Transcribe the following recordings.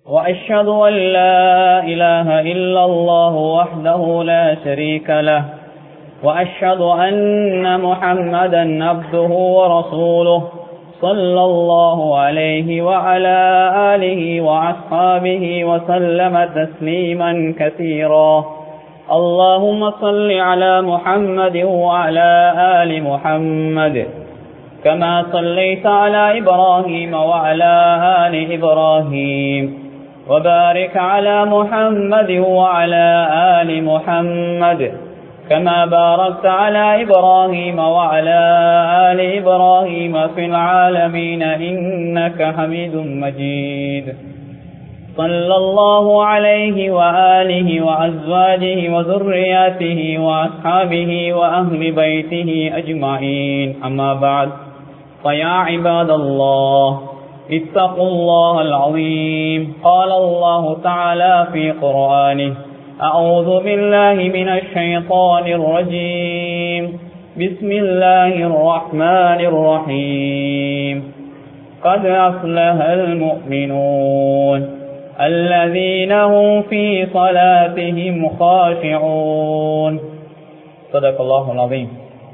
وأشهد أن لا إله إلا الله وحده لا شريك له وأشهد أن محمدا عبده ورسوله صلى الله عليه وعلى آله وأصحابه وسلم تسليما كثيرا اللهم صل على محمد وعلى آل محمد كما صليت على إبراهيم وعلى آل إبراهيم وبارك على محمد وعلى آل محمد كما باركت على إبراهيم وعلى آل إبراهيم في العالمين إنك حميد مجيد صلى الله عليه وآله وأزواجه وذرياته وأصحابه وأهل بيته أجمعين أما بعد فيا عباد الله اتقوا الله العظيم قال الله تعالى في قرآنه أعوذ بالله من الشيطان الرجيم بسم الله الرحمن الرحيم قد أفلح المؤمنون الذين هم في صلاتهم خاشعون صدق الله العظيم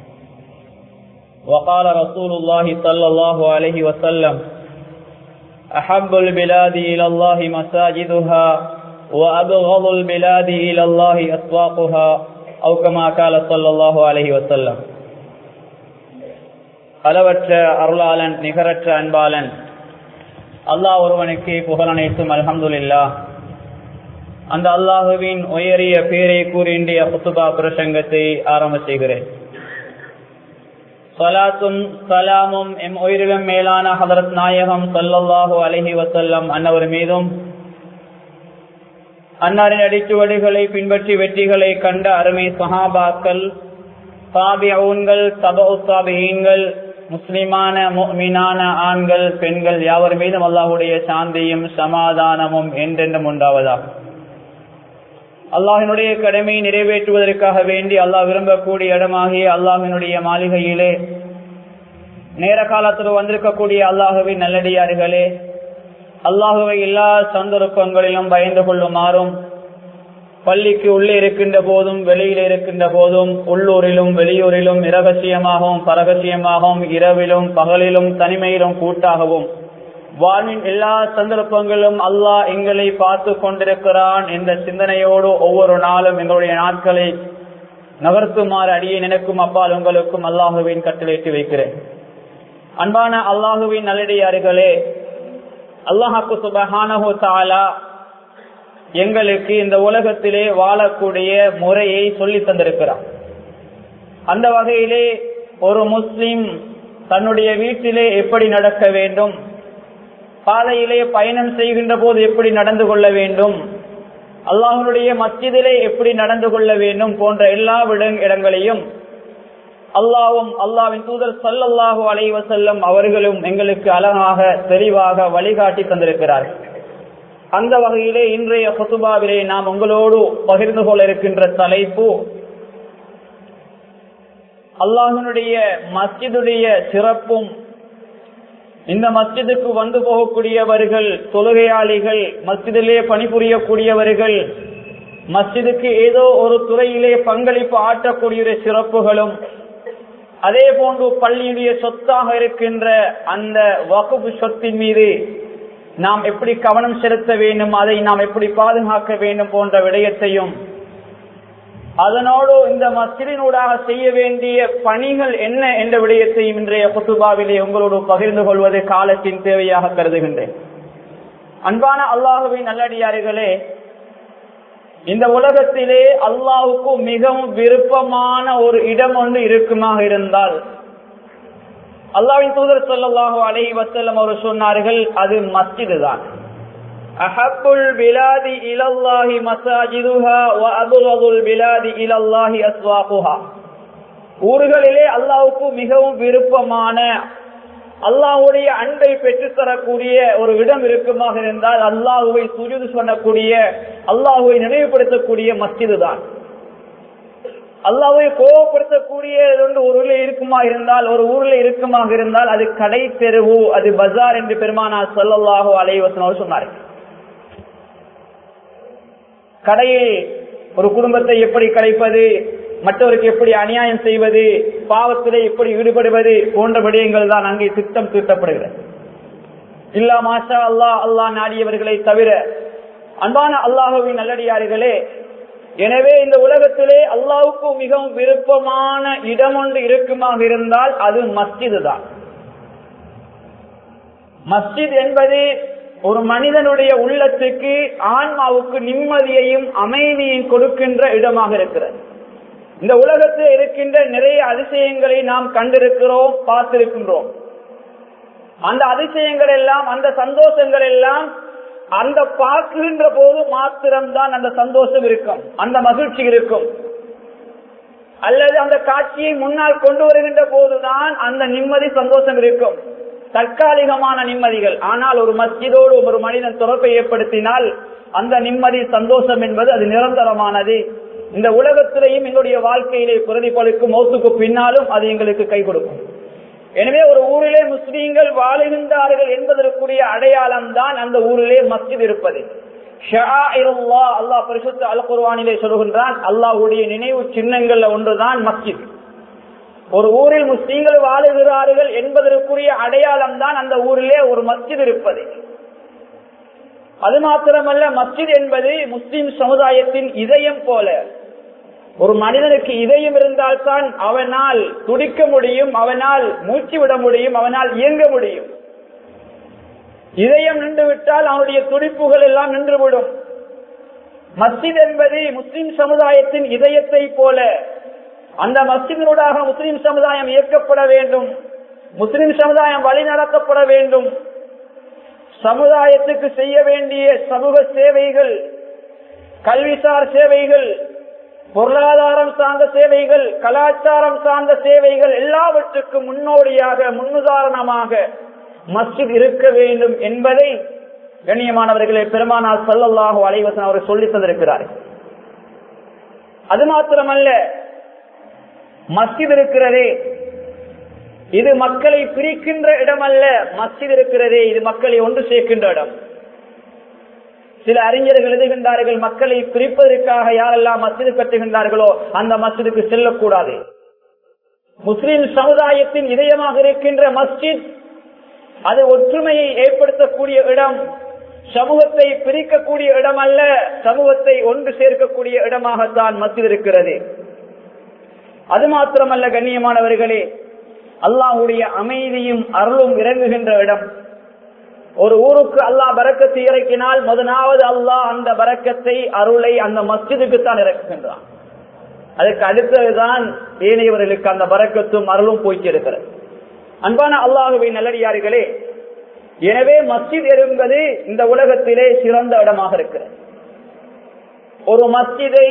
وقال رسول الله صلى الله عليه وسلم أحب البلاد إلى الله مساجدها وأبغض البلاد إلى الله أسواقها أو كما قال صلى الله عليه وسلم அளவற்ற அருளாளன் நிகரற்ற அன்பாளன் அல்லாஹ் ஒருவனுக்கு புகழனைத்தும் அல்ஹம்துல்லா அந்த அல்லாஹுவின் உயரிய பேரை கூறிய புத்துபா பிரசங்கத்தை ஆரம்ப செய்கிறேன் சலாத்தும் சலாமும் எம் உயிரிலும் மேலான ஹதரத் நாயகம் சல்லல்லாஹு அலஹி வசல்லம் அன்னவர் மீதும் அன்னாரின் அடிச்சுவடுகளை பின்பற்றி வெற்றிகளை கண்ட அருமை சஹாபாக்கள் சாபியவுன்கள் தபு சாபியீன்கள் முஸ்லிமான மீனான ஆண்கள் பெண்கள் யாவர் மீதும் அல்லாஹுடைய சாந்தியும் சமாதானமும் என்றென்றும் உண்டாவதாகும் அல்லாஹினுடைய கடமையை நிறைவேற்றுவதற்காக வேண்டி அல்லாஹ் விரும்பக்கூடிய இடமாகிய அல்லாஹினுடைய மாளிகையிலே நேர காலத்தில் வந்திருக்கக்கூடிய அல்லாஹுவின் நல்லடியார்களே அல்லாஹுவை எல்லா சந்தர்ப்பங்களிலும் பயந்து கொள்ளுமாறும் பள்ளிக்கு உள்ளே இருக்கின்ற போதும் வெளியில் இருக்கின்ற போதும் உள்ளூரிலும் வெளியூரிலும் இரகசியமாகவும் பரகசியமாகவும் இரவிலும் பகலிலும் தனிமையிலும் கூட்டாகவும் வாழ்வின் எல்லா சந்தர்ப்பங்களும் அல்லாஹ் எங்களை பார்த்து கொண்டிருக்கிறான் என்ற சிந்தனையோடு ஒவ்வொரு நாளும் எங்களுடைய நாட்களை நகர்த்துமாறு அடியே நினைக்கும் அப்பால் உங்களுக்கும் அல்லாஹுவின் கட்டளையிட்டு வைக்கிறேன் அன்பான அல்லாஹுவின் நல்லடியார்களே அல்லாஹாக்கு சுபஹானஹோ தாலா எங்களுக்கு இந்த உலகத்திலே வாழக்கூடிய முறையை சொல்லி தந்திருக்கிறார் அந்த வகையிலே ஒரு முஸ்லிம் தன்னுடைய வீட்டிலே எப்படி நடக்க வேண்டும் பாதையிலே பயணம் செய்கின்ற போது எப்படி நடந்து கொள்ள வேண்டும் அல்லாஹனுடைய மத்தியிலே எப்படி நடந்து கொள்ள வேண்டும் போன்ற எல்லா இடங்களையும் அல்லாவும் அல்லாவின் தூதர் சல்லல்லாஹு அலைவசல்லம் அவர்களும் எங்களுக்கு அழகாக தெளிவாக வழிகாட்டி தந்திருக்கிறார்கள் அந்த வகையிலே இன்றைய ஹசுபாவிலே நாம் உங்களோடு பகிர்ந்து கொள்ள இருக்கின்ற தலைப்பு அல்லாஹனுடைய மஸ்ஜிதுடைய சிறப்பும் இந்த மஸ்ஜிதுக்கு வந்து போகக்கூடியவர்கள் தொழுகையாளிகள் மஸ்ஜிதிலே பணிபுரியக்கூடியவர்கள் மஸ்ஜிதுக்கு ஏதோ ஒரு துறையிலே பங்களிப்பு ஆற்றக்கூடிய சிறப்புகளும் அதே போன்று பள்ளியுடைய சொத்தாக இருக்கின்ற அந்த வகுப்பு சொத்தின் மீது நாம் எப்படி கவனம் செலுத்த வேண்டும் அதை நாம் எப்படி பாதுகாக்க வேண்டும் போன்ற விடயத்தையும் அதனோடு இந்த மஸ்ஜிதினூடாக செய்ய வேண்டிய பணிகள் என்ன என்ற விடயத்தையும் இன்றைய குத்துபாவிலே உங்களோடு பகிர்ந்து கொள்வது காலத்தின் தேவையாக கருதுகின்றேன் அன்பான அல்லாஹுவின் நல்லடியார்களே இந்த உலகத்திலே அல்லாஹுக்கு மிகவும் விருப்பமான ஒரு இடம் ஒன்று இருக்குமாக இருந்தால் அல்லாவின் தூதர் சொல்லல்லாஹு அலை வசல்லம் அவர் சொன்னார்கள் அது மஸ்ஜிது தான் அஹப்புல் பிலாதி இலல்லாஹி மசாஜிதுஹா வ அபுல் பிலாதி இலல்லாஹி அஸ்வாகுஹா ஊர்களிலே அல்லாஹுக்கு மிகவும் விருப்பமான அல்லாஹுடைய அன்பை பெற்றுத்தரக்கூடிய ஒரு இடம் இருக்குமாக இருந்தால் அல்லாஹுவை சுஜுது பண்ணக்கூடிய அல்லாஹுவை நினைவுபடுத்தக்கூடிய மஸ்ஜிது தான் அல்லாவை கோவப்படுத்தக்கூடிய ஒன்று ஒரு ஊர்ல இருக்குமா இருந்தால் ஒரு ஊர்ல இருக்குமாக இருந்தால் அது கடை தெருவு அது பஜார் என்று பெருமானா சொல்லல்லாஹோ அலைவசனோடு சொன்னார் கடையில் ஒரு குடும்பத்தை எப்படி கலைப்பது மற்றவருக்கு எப்படி அநியாயம் செய்வது பாவத்திலே எப்படி ஈடுபடுவது போன்ற விடயங்கள் தான் அங்கே திட்டம் தீட்டப்படுகிறது இல்லா மாஷா அல்லாஹ் அல்லாஹ் நாடியவர்களை தவிர அன்பான அல்லாஹுவின் நல்லடியார்களே எனவே இந்த உலகத்திலே அல்லாவுக்கு மிகவும் விருப்பமான இடம் ஒன்று இருக்குமாக இருந்தால் அது மஸ்ஜிது தான் மஸ்ஜித் என்பது ஒரு மனிதனுடைய உள்ளத்துக்கு ஆன்மாவுக்கு நிம்மதியையும் அமைதியையும் கொடுக்கின்ற இடமாக இருக்கிறது இந்த உலகத்தில் இருக்கின்ற நிறைய அதிசயங்களை நாம் கண்டிருக்கிறோம் பார்த்திருக்கின்றோம் அந்த அதிசயங்கள் எல்லாம் அந்த சந்தோஷங்கள் எல்லாம் அந்த பார்க்கின்ற போது மாத்திரம்தான் அந்த சந்தோஷம் இருக்கும் அந்த மகிழ்ச்சி இருக்கும் அல்லது அந்த காட்சியை முன்னால் கொண்டு வருகின்ற போதுதான் அந்த நிம்மதி சந்தோஷம் இருக்கும் தற்காலிகமான நிம்மதிகள் ஆனால் ஒரு மஸ்ஜிதோடு ஒரு மனிதன் தொடர்பை ஏற்படுத்தினால் அந்த நிம்மதி சந்தோஷம் என்பது அது நிரந்தரமானது இந்த உலகத்திலேயும் எங்களுடைய வாழ்க்கையிலே பிரதிபலிக்கும் மௌத்துக்கு பின்னாலும் அது எங்களுக்கு கை கொடுக்கும் எனவே ஒரு ஊரிலே முஸ்லீம்கள் வாழுகின்றார்கள் என்பதற்குரிய அடையாளம் தான் அந்த ஊரிலே மஸ்ஜித் இருப்பது அல்லாஹ் பரிசுத்த அல் குர்வானிலே சொல்கின்றான் அல்லாஹுடைய நினைவு சின்னங்கள்ல ஒன்றுதான் மஸ்ஜித் ஒரு ஊரில் முஸ்லீம்கள் வாழுகிறார்கள் என்பதற்குரிய அடையாளம் தான் அந்த ஊரிலே ஒரு மஸ்ஜித் இருப்பது அது மாத்திரமல்ல மஸ்ஜித் என்பது முஸ்லிம் சமுதாயத்தின் இதயம் போல ஒரு மனிதனுக்கு இதயம் இருந்தால்தான் அவனால் துடிக்க முடியும் அவனால் மூச்சு விட முடியும் அவனால் இயங்க முடியும் இதயம் நின்று விட்டால் அவனுடைய துடிப்புகள் எல்லாம் நின்றுவிடும் மஸ்ஜித் என்பது முஸ்லிம் சமுதாயத்தின் இதயத்தை போல அந்த மஸ்ஜிதினூடாக முஸ்லிம் சமுதாயம் இயக்கப்பட வேண்டும் முஸ்லிம் சமுதாயம் வழி நடத்தப்பட வேண்டும் சமுதாயத்துக்கு செய்ய வேண்டிய சமூக சேவைகள் கல்விசார் சேவைகள் பொருளாதாரம் சார்ந்த சேவைகள் கலாச்சாரம் சார்ந்த சேவைகள் எல்லாவற்றுக்கும் முன்னோடியாக முன்னுதாரணமாக மஸ்ஜித் இருக்க வேண்டும் என்பதை கண்ணியமானவர்களே பெருமானார் சல்லல்லாஹு அலைவசன் அவர் சொல்லி தந்திருக்கிறார் அது மாத்திரமல்ல மஸ்ஜித் இருக்கிறதே இது மக்களை பிரிக்கின்ற இடம் அல்ல மஸ்ஜித் இருக்கிறதே இது மக்களை ஒன்று சேர்க்கின்ற இடம் சில அறிஞர்கள் எழுதுகின்றார்கள் மக்களை பிரிப்பதற்காக யாரெல்லாம் மஸ்ஜிது கட்டுகின்றார்களோ அந்த மஸ்ஜிதுக்கு செல்லக்கூடாது முஸ்லிம் சமுதாயத்தின் இதயமாக இருக்கின்ற மஸ்ஜித் அது ஒற்றுமையை ஏற்படுத்தக்கூடிய இடம் சமூகத்தை பிரிக்கக்கூடிய இடம் அல்ல சமூகத்தை ஒன்று சேர்க்கக்கூடிய இடமாகத்தான் மஸ்ஜித் இருக்கிறது அது மாத்திரமல்ல கண்ணியமானவர்களே அல்லாஹுடைய அமைதியும் அருளும் இறங்குகின்ற இடம் ஒரு ஊருக்கு அல்லாஹ் பறக்கத்தை இறக்கினால் முதலாவது அல்லாஹ் அந்த பறக்கத்தை அருளை அந்த மஸ்ஜிதுக்கு தான் இறக்குகின்றான் அதுக்கு அடுத்ததுதான் ஏனையவர்களுக்கு அந்த பறக்கத்தும் அருளும் போய்க்கிருக்கிறது அன்பான அல்லாஹுவை நல்லடியார்களே எனவே மஸ்ஜித் என்பது இந்த உலகத்திலே சிறந்த இடமாக இருக்கிறது ஒரு மஸ்ஜிதை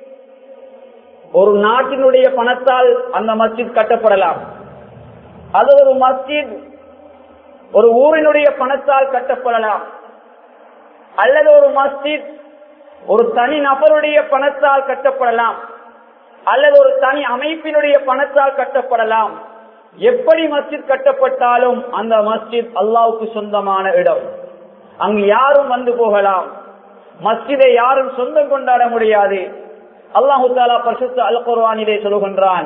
ஒரு நாட்டினுடைய பணத்தால் அந்த மஸ்ஜித் கட்டப்படலாம் அது ஒரு மஸ்ஜித் ஒரு ஊரினுடைய பணத்தால் கட்டப்படலாம் அல்லது ஒரு மஸ்ஜித் ஒரு தனி நபருடைய பணத்தால் கட்டப்படலாம் அல்லது ஒரு தனி அமைப்பினுடைய பணத்தால் கட்டப்படலாம் எப்படி மஸ்ஜித் கட்டப்பட்டாலும் அந்த மஸ்ஜித் அல்லாவுக்கு சொந்தமான இடம் அங்கு யாரும் வந்து போகலாம் மஸ்ஜிதை யாரும் சொந்தம் கொண்டாட முடியாது அல்லாஹு தாலா பரிசுத்த அல் குர்வானிலே சொல்கின்றான்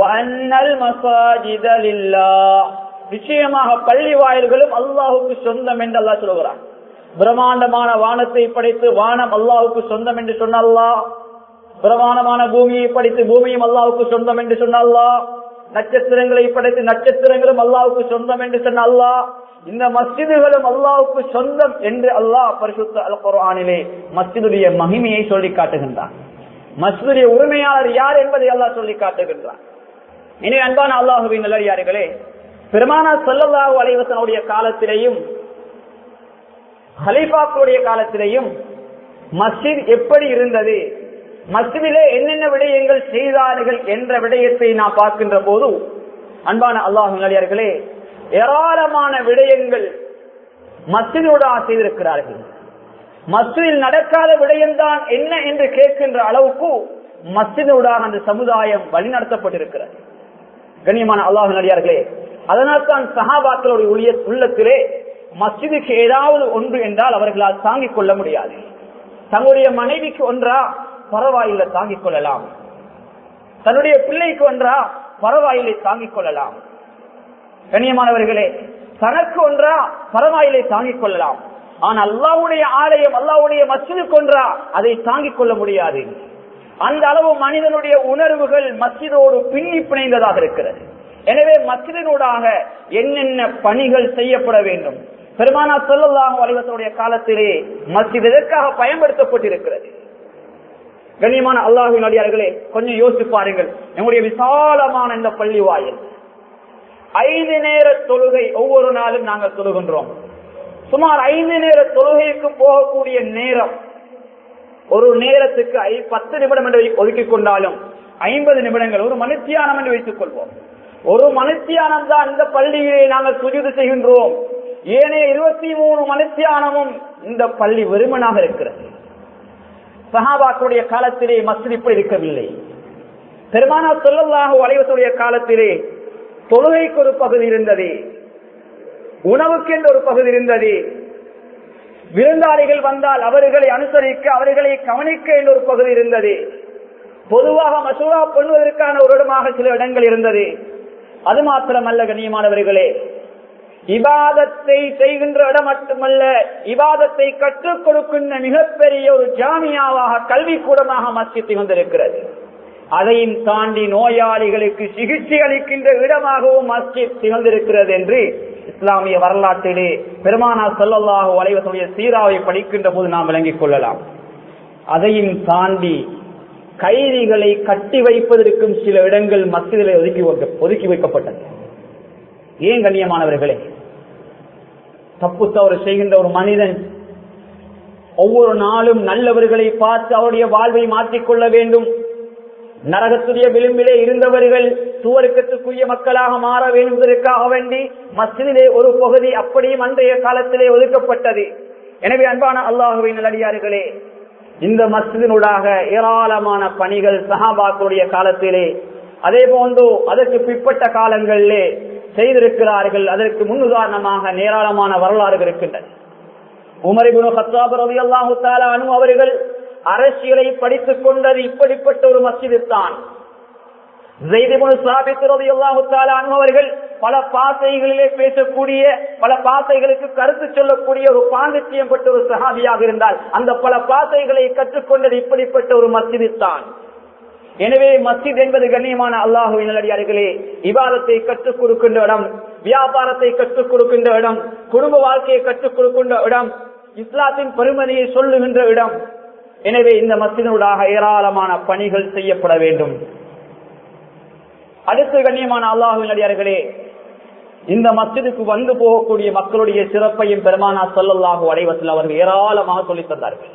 நிச்சயமாக பள்ளி வாயில்களும் அல்லாஹுக்கு சொந்தம் என்று அல்லாஹ் சொல்கிறான் பிரம்மாண்டமான வானத்தை படைத்து வானம் அல்லாஹுக்கு சொந்தம் என்று சொன்ன அல்லாஹ் பிரமாணமான பூமியை படைத்து பூமியும் அல்லாவுக்கு சொந்தம் என்று சொன்ன அல்லாஹ் நட்சத்திரங்களை படைத்து நட்சத்திரங்களும் அல்லாவுக்கு சொந்தம் என்று சொன்ன அல்லாஹ் இந்த மஸ்ஜிதுகளும் அல்லாவுக்கு சொந்தம் என்று அல்லாஹ் பரிசுத்த அல் குர்ஆனிலே மஸ்ஜிதுடைய மகிமையை சொல்லி காட்டுகின்றான் மஸ்ஜிதுடைய உரிமையாளர் யார் என்பதை அல்லாஹ் சொல்லி காட்டுகின்றான் இனி அன்பான அல்லாஹுவின் நல்லடியார்களே பெருமானா சொல்லல்லாஹு அலைவசனுடைய காலத்திலேயும் ஹலீஃபாக்களுடைய காலத்திலேயும் மஸ்ஜித் எப்படி இருந்தது மஸ்ஜிதிலே என்னென்ன விடயங்கள் செய்தார்கள் என்ற விடயத்தை நாம் பார்க்கின்ற போது அன்பான அல்லாஹு நல்லடியார்களே ஏராளமான விடயங்கள் மஸ்ஜிதோட செய்திருக்கிறார்கள் மஸ்ஜிதில் நடக்காத விடயம்தான் என்ன என்று கேட்கின்ற அளவுக்கு மஸ்ஜிதோடாக அந்த சமுதாயம் வழிநடத்தப்பட்டிருக்கிறது கண்ணியமான அல்லாஹு நடிகார்களே அதனால் தான் சஹாபாக்களுடைய உள்ளத்திலே மஸ்ஜிதுக்கு ஏதாவது ஒன்று என்றால் அவர்களால் தாங்கிக் கொள்ள முடியாது தங்களுடைய மனைவிக்கு ஒன்றா பரவாயில்லை தாங்கிக் கொள்ளலாம் தன்னுடைய பிள்ளைக்கு ஒன்றா பரவாயில்லை தாங்கிக் கொள்ளலாம் கண்ணியமானவர்களே தனக்கு ஒன்றா பரவாயில்லை தாங்கிக் கொள்ளலாம் ஆனால் அல்லாவுடைய ஆலயம் அல்லாவுடைய மசிதுக்கு ஒன்றா அதை தாங்கிக் கொள்ள முடியாது அந்த அளவு மனிதனுடைய உணர்வுகள் மசிதோடு பின்னி பிணைந்ததாக இருக்கிறது எனவே மசிதனூடாக என்னென்ன பணிகள் செய்யப்பட வேண்டும் பெருமானா சொல்லலாம் வலிவத்துடைய காலத்திலே மசித் எதற்காக பயன்படுத்தப்பட்டிருக்கிறது கண்ணியமான அல்லாஹின் அடியார்களே கொஞ்சம் யோசிச்சு பாருங்கள் நம்முடைய விசாலமான இந்த பள்ளி வாயில் ஐந்து நேர தொழுகை ஒவ்வொரு நாளும் நாங்கள் தொழுகின்றோம் சுமார் ஐந்து நேர தொழுகைக்கு போகக்கூடிய நேரம் ஒரு நேரத்துக்கு ஐ- பத்து நிமிடம் என்று ஒதுக்கிக் கொண்டாலும் ஐம்பது நிமிடங்கள் ஒரு மனுத்தியானம் என்று வைத்துக் கொள்வோம் ஒரு மனுத்தியானம் தான் இந்த பள்ளியிலே நாங்கள் சுஜிது செய்கின்றோம் ஏனைய இருபத்தி மூணு மனுத்தியானமும் இந்த பள்ளி வெறுமனாக இருக்கிறது சஹாபாக்களுடைய காலத்திலே மஸ்ஜித் இப்படி இருக்கவில்லை பெருமானா சொல்லல்லாக வளைவத்துடைய காலத்திலே தொழுகைக்கு ஒரு பகுதி இருந்தது உணவுக்கு என்று ஒரு பகுதி இருந்தது விருந்தாளிகள் வந்தால் அவர்களை அனுசரிக்க அவர்களை கவனிக்க என்று ஒரு பகுதி இருந்தது பொதுவாக மசூரா பண்ணுவதற்கான ஒரு இடமாக சில இடங்கள் இருந்தது அது மாத்திரமல்ல கண்ணியமானவர்களே இபாதத்தை செய்கின்ற இடம் மட்டுமல்ல இபாதத்தை கற்றுக் கொடுக்கின்ற மிகப்பெரிய ஒரு ஜாமியாவாக கல்விக்கூடமாக மஸ்ஜித் திகழ்ந்திருக்கிறது அதையும் தாண்டி நோயாளிகளுக்கு சிகிச்சை அளிக்கின்ற இடமாகவும் மஸ்ஜித் திகழ்ந்திருக்கிறது என்று இஸ்லாமிய வரலாற்றிலே பெருமானா சொல்லல்லாக வளைவத்துடைய சீராவை படிக்கின்ற போது நாம் விளங்கிக் கொள்ளலாம் அதையும் தாண்டி கைதிகளை கட்டி வைப்பதற்கும் சில இடங்கள் மஸ்ஜிதிலே ஒதுக்கி வைக்க- ஒதுக்கி வைக்கப்பட்டது ஏன் கண்ணியமானவர்களே தப்பு தவறு செய்கின்ற ஒரு மனிதன் ஒவ்வொரு நாளும் நல்லவர்களை பார்த்து அவருடைய வாழ்வை மாற்றிக்கொள்ள வேண்டும் நரகத்துடைய விளிம்பிலே இருந்தவர்கள் சுவருக்கத்துக்குரிய மக்களாக மாற வேண்டும் என்பதற்காக வேண்டி மஸ்ஜிதிலே ஒரு பகுதி அப்படியும் அன்றைய காலத்திலே ஒதுக்கப்பட்டது எனவே அன்பான அல்லாஹுவின் நல்லடியார்களே இந்த மஸ்ஜிதினூடாக ஏராளமான பணிகள் சஹாபாக்களுடைய காலத்திலே அதே போன்று அதற்கு பிற்பட்ட காலங்களிலே செய்திருக்கிறார்கள் அதற்கு முன்னுதாரணமாக ஏராளமான வரலாறுகள் இருக்கின்றன உமரிபுனு ஹத்தாப் ரலியல்லாஹு தஆலா அன்ஹு அவர்கள் அரசியலை படித்துக் கொண்டது இப்படிப்பட்ட ஒரு மஸ்ஜிது தான் அவர்கள் பல பாசைகளிலே பேசக்கூடிய பல பாசைகளுக்கு கருத்து சொல்லக்கூடிய ஒரு பாண்டித்யம் பட்ட ஒரு சஹாபியாக இருந்தால் அந்த பல பாசைகளை கற்றுக்கொண்டது இப்படிப்பட்ட ஒரு மஸ்ஜிது தான் எனவே மஸ்ஜித் என்பது கண்ணியமான அல்லாஹுவின் நல்லடியார்களே இபாதத்தை கற்றுக் கொடுக்கின்ற இடம் வியாபாரத்தை கற்றுக் கொடுக்கின்ற இடம் குடும்ப வாழ்க்கையை கற்றுக் கொடுக்கின்ற இடம் இஸ்லாத்தின் பெருமதியை சொல்லுகின்ற இடம் எனவே இந்த மஸ்ஜிதூடாக ஏராளமான பணிகள் செய்யப்பட வேண்டும் அடுத்து கண்ணியமான அல்லாஹுவின் அடியார்களே இந்த மஸ்ஜிதுக்கு வந்து போகக்கூடிய மக்களுடைய சிறப்பையும் பெருமானா சொல்லல்லாஹு அலைவசல் அவர்கள் ஏராளமாக சொல்லித் தந்தார்கள்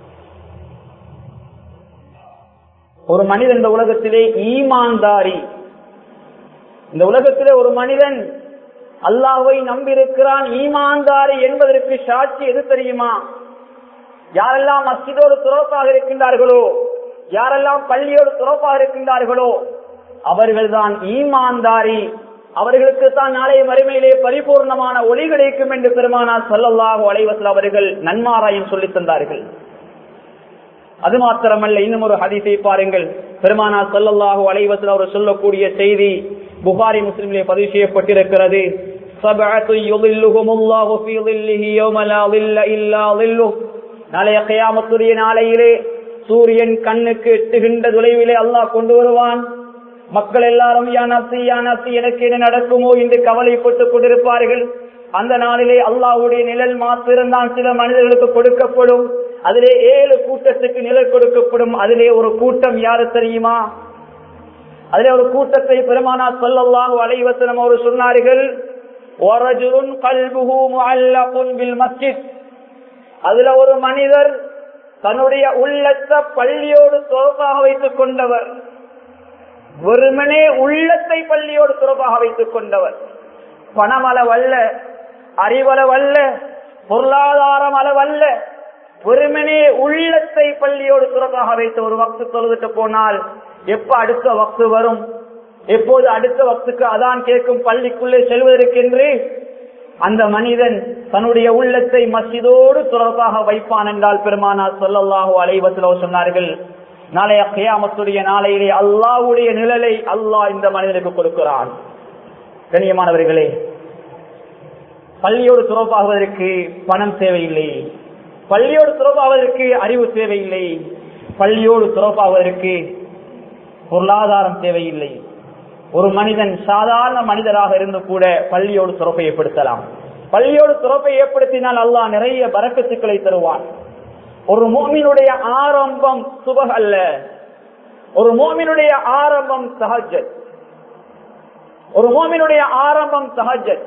ஒரு மனிதன் இந்த உலகத்திலே ஈமான்தாரி இந்த உலகத்திலே ஒரு மனிதன் அல்லாஹ்வை நம்பியிருக்கிறான் ஈமான்தாரி என்பதற்கு சாட்சி எது தெரியுமா யாரெல்லாம் மஸ்ஜிதோடு துறப்பாக இருக்கின்றார்களோ யாரெல்லாம் பள்ளியோடு துறப்பாக இருக்கின்றார்களோ அவர்கள்தான் ஈமான்தாரி அவர்களுக்கு தான் நாளைய மறுமையிலே பரிபூர்ணமான ஒளி கிடைக்கும் என்று பெருமானார் சொல்லல்லாஹு அலைவசல் அவர்கள் நன்மாராயம் சொல்லித் தந்தார்கள் அது மாத்திரமல்ல இன்னும் ஒரு ஹதீஸை பாருங்கள் பெருமானா சொல்லல்லாஹு அலைவசல் அவர் சொல்லக்கூடிய செய்தி புகாரி முஸ்லிமிலே பதிவு செய்யப்பட்டிருக்கிறது சபஅத்து யுதில்லுஹுமுல்லாஹு ஃபீ ظில்லிஹி யௌம லா ظில்ல இல்லா ظில்லுஹ் நாளைய கியாமத்துடைய நாளையிலே சூரியன் கண்ணுக்கு எட்டுகின்ற தொலைவிலே அல்லாஹ் கொண்டு வருவான் மக்கள் எல்லாரும் யா நப்சி யா நப்சி எனக்கு என்ன நடக்குமோ என்று கவலைப்பட்டுக் கொண்டிருப்பார்கள் அந்த நாளிலே அல்லாஹ்வுடைய நிழல் மாத்திரம்தான் சில மனிதர்களுக்கு கொடுக்கப்படும் அதிலே ஏழு கூட்டத்துக்கு நிழல் கொடுக்கப்படும் அதிலே ஒரு கூட்டம் யாரு தெரியுமா அதிலே ஒரு கூட்டத்தை பெருமானா சொல்லல்லாஹு அலைவசனம் அவர் சொன்னார்கள் "வரஜுலுன் கல்புஹு முஅல்லகுன் பில் மஸ்ஜித்." அதுல ஒரு மனிதர் தன்னுடைய உள்ளத்தை பள்ளியோடு தொடர்பாக வைத்துக் கொண்டவர் வெறுமனே உள்ளத்தை பள்ளியோடு தொடர்பாக வைத்துக் கொண்டவர் பணமளவல்ல அறிவளவல்ல பொருளாதாரம் அளவல்ல வெறுமனே உள்ளத்தை பள்ளியோடு தொடர்பாக வைத்து ஒரு வக்து தொழுதுட்டு போனால் எப்ப அடுத்த வக்து வரும் எப்போது அடுத்த வக்துக்கு அதான் கேட்கும் பள்ளிக்குள்ளே செல்வதற்கென்று அந்த மனிதன் தன்னுடைய உள்ளத்தை மசிதோடு தொடர்பாக வைப்பான் என்றால் பெருமானா சொல்லல்லாஹோ அலைவசிலோ சொன்னார்கள் நாளைய கியாமத்துடைய நாளையிலே அல்லாவுடைய நிழலை அல்லாஹ் இந்த மனிதனுக்கு கொடுக்கிறான் கண்ணியமானவர்களே பள்ளியோடு துறப்பாகுவதற்கு பணம் தேவையில்லை பள்ளியோடு துறப்பாவதற்கு அறிவு தேவையில்லை பள்ளியோடு துறப்பாவதற்கு பொருளாதாரம் தேவையில்லை ஒரு மனிதன் சாதாரண மனிதராக இருந்து கூட பள்ளியோடு துறப்பை ஏற்படுத்தலாம் பள்ளியோடு துறப்பை ஏற்படுத்தினால் அல்லாஹ் நிறைய பறக்கத்துக்களை தருவான் ஒரு மோமினுடைய ஆரம்பம் சுபக அல்ல ஒரு மோமினுடைய ஆரம்பம் சஹஜத் ஒரு மோமினுடைய ஆரம்பம் சஹஜத்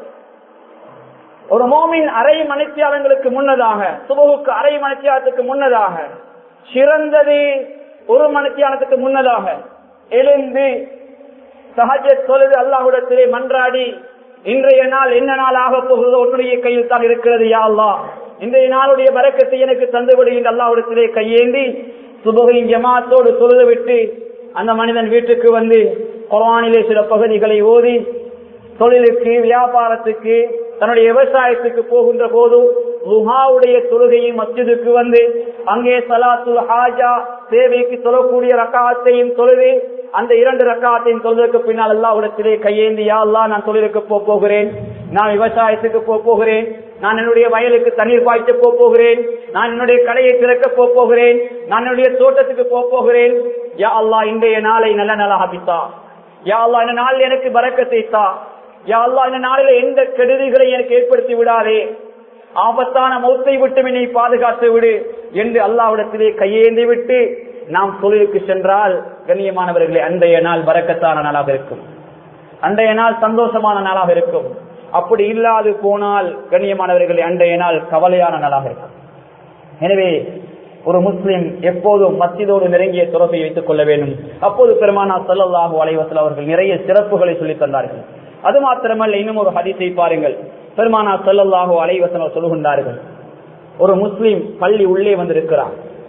ஒரு மோமின் அரை மணித்தியாலங்களுக்கு முன்னதாக சுபகுக்கு அரை மணித்தியாலத்துக்கு முன்னதாக சிறந்தது ஒரு மணித்தியாலத்துக்கு முன்னதாக எழுந்து சஹஜ தொழுது அல்லாஹுடத்திலே மன்றாடி இன்றைய நாள் என்ன நாள் ஆக போகிறதோ உன்னுடைய கையில் தான் இருக்கிறது யா அல்லா இன்றைய நாளுடைய வரக்கத்தை எனக்கு தந்துவிடுகின்ற அல்லாஹுடத்திலே கையேந்தி சுபகையின் ஜமாத்தோடு தொழுது விட்டு அந்த மனிதன் வீட்டுக்கு வந்து குரானிலே சில பகுதிகளை ஓதி தொழிலுக்கு வியாபாரத்துக்கு தன்னுடைய விவசாயத்துக்கு போகின்ற போது லுஹாவுடைய தொழுகையும் மஸ்ஜிதுக்கு வந்து அங்கே சலாத்துல் ஹாஜா சேவைக்கு தொழக்கூடிய ரக்காத்தையும் தொழுது அந்த இரண்டு ரக்காத்தையும் தொழுதற்கு பின்னால் அல்லாவிடத்திலே கையேந்தி யா அல்லா நான் தொழிலுக்கு போக போகிறேன் நான் விவசாயத்துக்கு போக போகிறேன் நான் என்னுடைய வயலுக்கு தண்ணீர் பாய்ச்ச போக போகிறேன் நான் என்னுடைய கடையை திறக்க போக போகிறேன் நான் என்னுடைய தோட்டத்துக்கு போக போகிறேன் யா அல்லா இன்றைய நாளை நல்ல நாளாக பித்தா யா அல்லா இந்த நாள் எனக்கு பறக்கத்தை தா யா அல்லா இந்த நாளில எந்த கெடுதிகளை எனக்கு ஏற்படுத்தி விடாதே ஆபத்தான மௌத்தை விட்டு என்னை பாதுகாத்து விடு என்று அல்லாவிடத்திலே கையேந்தி விட்டு நாம் தொழிலுக்கு சென்றால் கண்ணியமானவர்களே அன்றைய நாள் வரக்கத்தான நாளாக இருக்கும் அன்றைய நாள் சந்தோஷமான நாளாக இருக்கும் அப்படி இல்லாது போனால் கண்ணியமானவர்களே அன்றைய நாள் கவலையான நாளாக இருக்கும் எனவே ஒரு முஸ்லிம் எப்போதும் மத்தியதோடு நெருங்கிய தொடர்பை வைத்துக் கொள்ள வேண்டும் அப்போது பெருமானா சல்லல்லாஹு அலைவசல் அவர்கள் நிறைய சிறப்புகளை சொல்லித் தந்தார்கள் அது மாத்திரமல்ல இன்னும் ஒரு ஹதீஸை பாருங்கள் பெருமானா சல்லல்லாஹு அலைவசல் சொல்லுகின்றார்கள் ஒரு முஸ்லிம் பள்ளி உள்ளே வந்திருக்கிறான்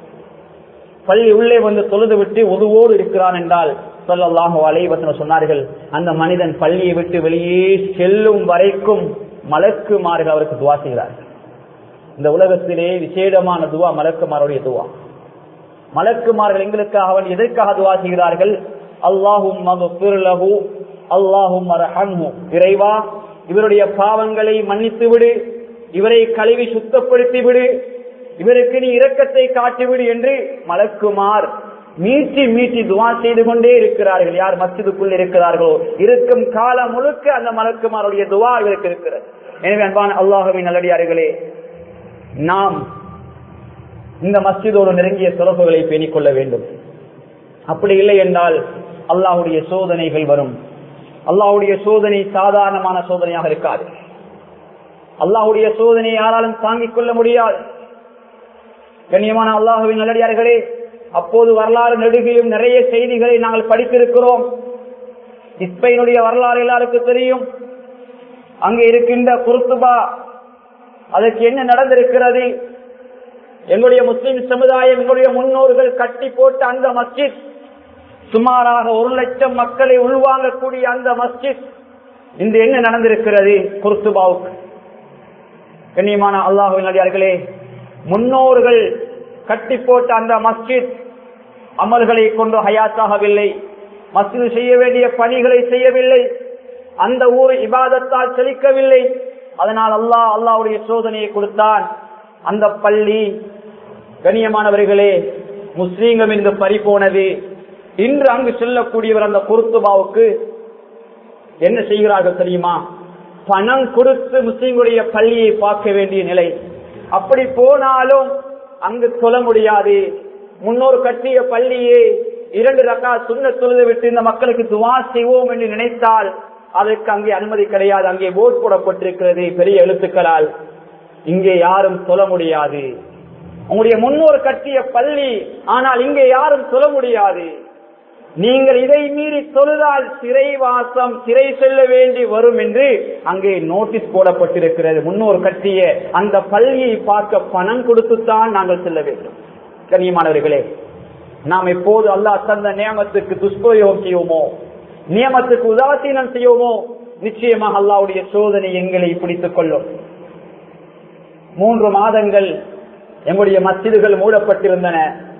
பள்ளி உள்ளே வந்து தொழுது விட்டு உதுவோடு இருக்கிறான் என்றால் சொல்லல்லாஹோ அலைவசனம் சொன்னார்கள் அந்த மனிதன் பள்ளியை விட்டு வெளியே செல்லும் வரைக்கும் மலக்குமார்கள் அவருக்கு துவா செய்கிறார்கள் இந்த உலகத்திலே விசேடமான துவா மலக்குமாருடைய துவா மலக்குமார்கள் எங்களுக்காக அவன் எதற்காக துவா செய்கிறார்கள் அல்லாஹும் மகு அல்லாஹும் இறைவா இவருடைய பாவங்களை மன்னித்து விடு இவரை கழுவி சுத்தப்படுத்தி விடு இவருக்கு நீ இரக்கத்தை காட்டிவிடு என்று மலக்குமார் மீட்டி மீட்டி துவா செய்து கொண்டே இருக்கிறார்கள் யார் மஸ்ஜிதுக்குள் இருக்கிறார்களோ இருக்கும் காலம் முழுக்க அந்த மலக்குமாருடைய துவா இவருக்கு இருக்கிறது எனவே அன்பான அல்லாஹுவின் நல்லடியார்களே நாம் இந்த மஸ்ஜிதோடு நெருங்கிய தொடர்புகளை பேணிக் கொள்ள வேண்டும் அப்படி இல்லை என்றால் அல்லாஹுடைய சோதனைகள் வரும் அல்லாஹுடைய சோதனை சாதாரணமான சோதனையாக இருக்காது அல்லாஹுடைய சோதனை யாராலும் தாங்கிக் கொள்ள முடியாது கண்ணியமான அல்லாஹுவின் நல்லடியார்களே அப்போது வரலாறு நெடுகையும் நிறைய செய்திகளை நாங்கள் படித்திருக்கிறோம் இஸ்பெயினுடைய வரலாறு எல்லாருக்கும் தெரியும் அங்கே இருக்கின்ற குருத்துபா அதற்கு என்ன நடந்திருக்கிறது எங்களுடைய முஸ்லிம் சமுதாயம் எங்களுடைய முன்னோர்கள் கட்டி போட்ட அந்த மஸ்ஜித் சுமாராக ஒரு லட்சம் மக்களை உள்வாங்கக்கூடிய அந்த மஸ்ஜித் இன்று என்ன நடந்திருக்கிறது குருத்துபாவுக்கு கண்ணியமான அல்லாஹுவின் அடியார்களே முன்னோர்கள் கட்டி போட்ட அந்த மஸ்ஜித் அமல்களை கொண்டு ஹயாத்தாகவில்லை மஸ்ஜித் செய்ய வேண்டிய பணிகளை செய்யவில்லை அந்த ஊர் இபாதத்தால் செழிக்கவில்லை அதனால் அல்லாஹ் அல்லாவுடைய சோதனையை கொடுத்தான் அந்த பள்ளி கண்ணியமானவர்களே முஸ்லீம்கள் என்று பறி போனது இன்று அங்கு செல்லக்கூடியவர் அந்த குருத்துபாவுக்கு என்ன செய்கிறார்கள் தெரியுமா பணம் கொடுத்து முஸ்லீம்களுடைய பள்ளியை பார்க்க வேண்டிய நிலை அப்படி போனாலும் அங்கு சொல்ல முடியாது முன்னோர் கட்டிய பள்ளியே இரண்டு ரக்கா சுண்ண தொழுது விட்டு இந்த மக்களுக்கு துவா செய்வோம் என்று நினைத்தால் அதற்கு அங்கே அனுமதி கிடையாது அங்கே போட் போடப்பட்டிருக்கிறது பெரிய எழுத்துக்களால் இங்கே யாரும் சொல்ல முடியாது உங்களுடைய முன்னோர் கட்டிய பள்ளி ஆனால் இங்கே யாரும் சொல்ல முடியாது நீங்கள் இதை மீறி தொழுதால் சிறைவாசம் சிறை செல்ல வேண்டி வரும் என்று அங்கே நோட்டீஸ் போடப்பட்டிருக்கிறது முன்னோர் கட்டிய அந்த பள்ளியை பார்க்க பணம் கொடுத்துத்தான் நாங்கள் செல்ல வேண்டும் கண்ணியமானவர்களே நாம் எப்போது அல்லாஹ் தந்த நியமத்துக்கு துஷ்பிரயோகம் செய்வோமோ நியமத்துக்கு உதாசீனம் செய்வோமோ நிச்சயமாக அல்லாவுடைய சோதனை எங்களை பிடித்துக் கொள்ளும் மூன்று மாதங்கள் எங்களுடைய மசிதுகள் மூடப்பட்டிருந்தன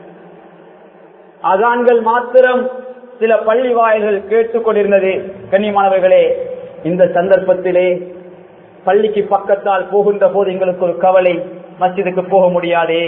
அதான்கள் மாத்திரம் சில பள்ளி வாயில்கள் கேட்டுக் கொண்டிருந்தது கண்ணியமானவர்களே இந்த சந்தர்ப்பத்திலே பள்ளிக்கு பக்கத்தால் போகின்ற போது எங்களுக்கு ஒரு கவலை மஸ்ஜிதுக்கு போக முடியாதே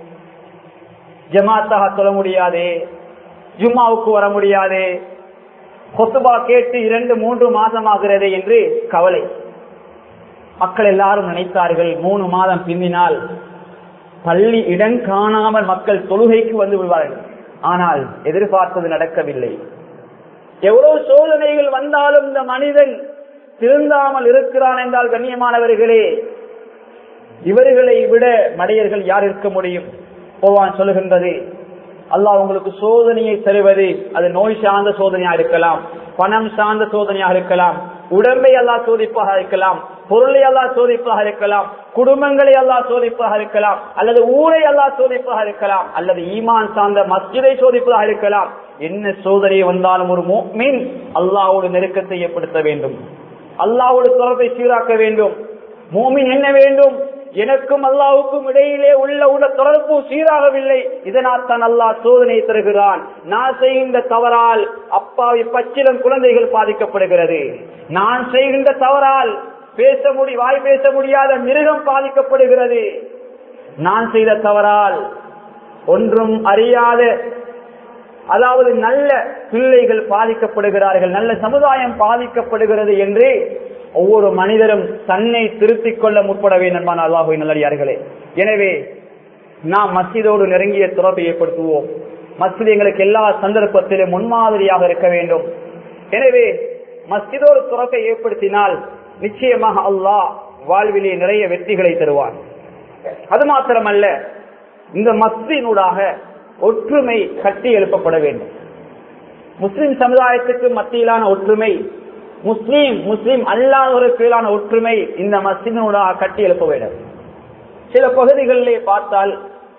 ஜமாத்தாக சொல்ல முடியாதே ஜும்மாவுக்கு வர முடியாதே கொத்துபா கேட்டு இரண்டு மூன்று மாதமாகிறது என்று கவலை மக்கள் எல்லாரும் நினைத்தார்கள் மூணு மாதம் பிந்தினால் பள்ளி இடம் காணாமல் மக்கள் தொழுகைக்கு வந்து விடுவார்கள் ஆனால் எதிர்பார்த்தது நடக்கவில்லை எவ்வளவு சோதனைகள் வந்தாலும் இந்த மனிதன் திருந்தாமல் இருக்கிறான் என்றால் கண்ணியமானவர்களே இவர்களை விட மடையர்கள் யார் இருக்க முடியும் போவான் சொல்லுகின்றது அல்லாஹ் உங்களுக்கு சோதனையை தருவது அது நோய் சார்ந்த சோதனையா இருக்கலாம் பணம் சார்ந்த சோதனையாக இருக்கலாம் உடம்பை எல்லாம் சோதிப்பாக இருக்கலாம் பொருளை எல்லாம் சோதிப்பாக இருக்கலாம் குடும்பங்களை எல்லாம் சோதிப்பாக இருக்கலாம் அல்லது ஊரை எல்லாம் சோதிப்பாக இருக்கலாம் அல்லது ஈமான் சார்ந்த மஸ்ஜிதை சோதிப்பதாக இருக்கலாம் என்ன சோதனை வந்தாலும் ஒரு மீன் அல்லாவோடு நெருக்கத்தை ஏற்படுத்த வேண்டும் அல்லாவோடு தொடர்பை சீராக்க வேண்டும் மோமின் என்ன வேண்டும் எனக்கும் அல்லாவுக்கும் இடையிலே உள்ள உள்ள தொடர்பு சீராகவில்லை இதனால் தான் அல்லாஹ் சோதனை தருகிறான் நான் செய்கின்ற தவறால் அப்பாவி பச்சிலம் குழந்தைகள் பாதிக்கப்படுகிறது நான் செய்கின்ற தவறால் பேச முடி வாய் பேச முடியாத மிருகம் பாதிக்கப்படுகிறது நான் செய்த தவறால் ஒன்றும் அறியாத அதாவது நல்ல பிள்ளைகள் பாதிக்கப்படுகிறார்கள் நல்ல சமுதாயம் பாதிக்கப்படுகிறது என்று ஒவ்வொரு மனிதரும் தன்னை திருத்திக் கொள்ள முற்பட வேண்டும் அல்லாஹுவின் நல்லடியார்களே எனவே நாம் மஸ்ஜிதோடு நெருங்கிய தொடர்பை ஏற்படுத்துவோம் மஸ்ஜித் எங்களுக்கு எல்லா சந்தர்ப்பத்திலும் முன்மாதிரியாக இருக்க வேண்டும் எனவே மஸ்ஜிதோடு தொடர்பை ஏற்படுத்தினால் நிச்சயமாக அல்லாஹ் வாழ்விலே நிறைய வெற்றிகளை தருவான் அது மாத்திரமல்ல இந்த மஸ்தினூடாக ஒற்றுமை கட்டி எழுப்பப்பட வேண்டும் முஸ்லிம் சமுதாயத்துக்கு மத்தியிலான ஒற்றுமை முஸ்லீம் முஸ்லீம் அல்லாதவருக்கான ஒற்றுமை இந்த மஸ்ஜிதனூடாக கட்டி எழுப்ப வேண்டும் சில பகுதிகளிலே பார்த்தால்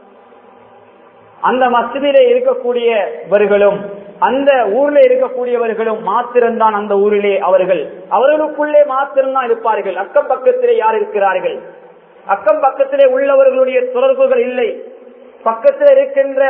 அந்த மஸ்ஜிதிலே இருக்கக்கூடியவர்களும் அந்த ஊர்ல இருக்கக்கூடியவர்களும் மாத்திரம்தான் அந்த ஊரிலே அவர்கள் அவர்களுக்குள்ளே மாத்திரம்தான் இருப்பார்கள் அக்கம் பக்கத்திலே யார் இருக்கிறார்கள் அக்கம் பக்கத்திலே உள்ளவர்களுடைய தொடர்புகள் இல்லை பக்கத்தில் இருக்கின்ற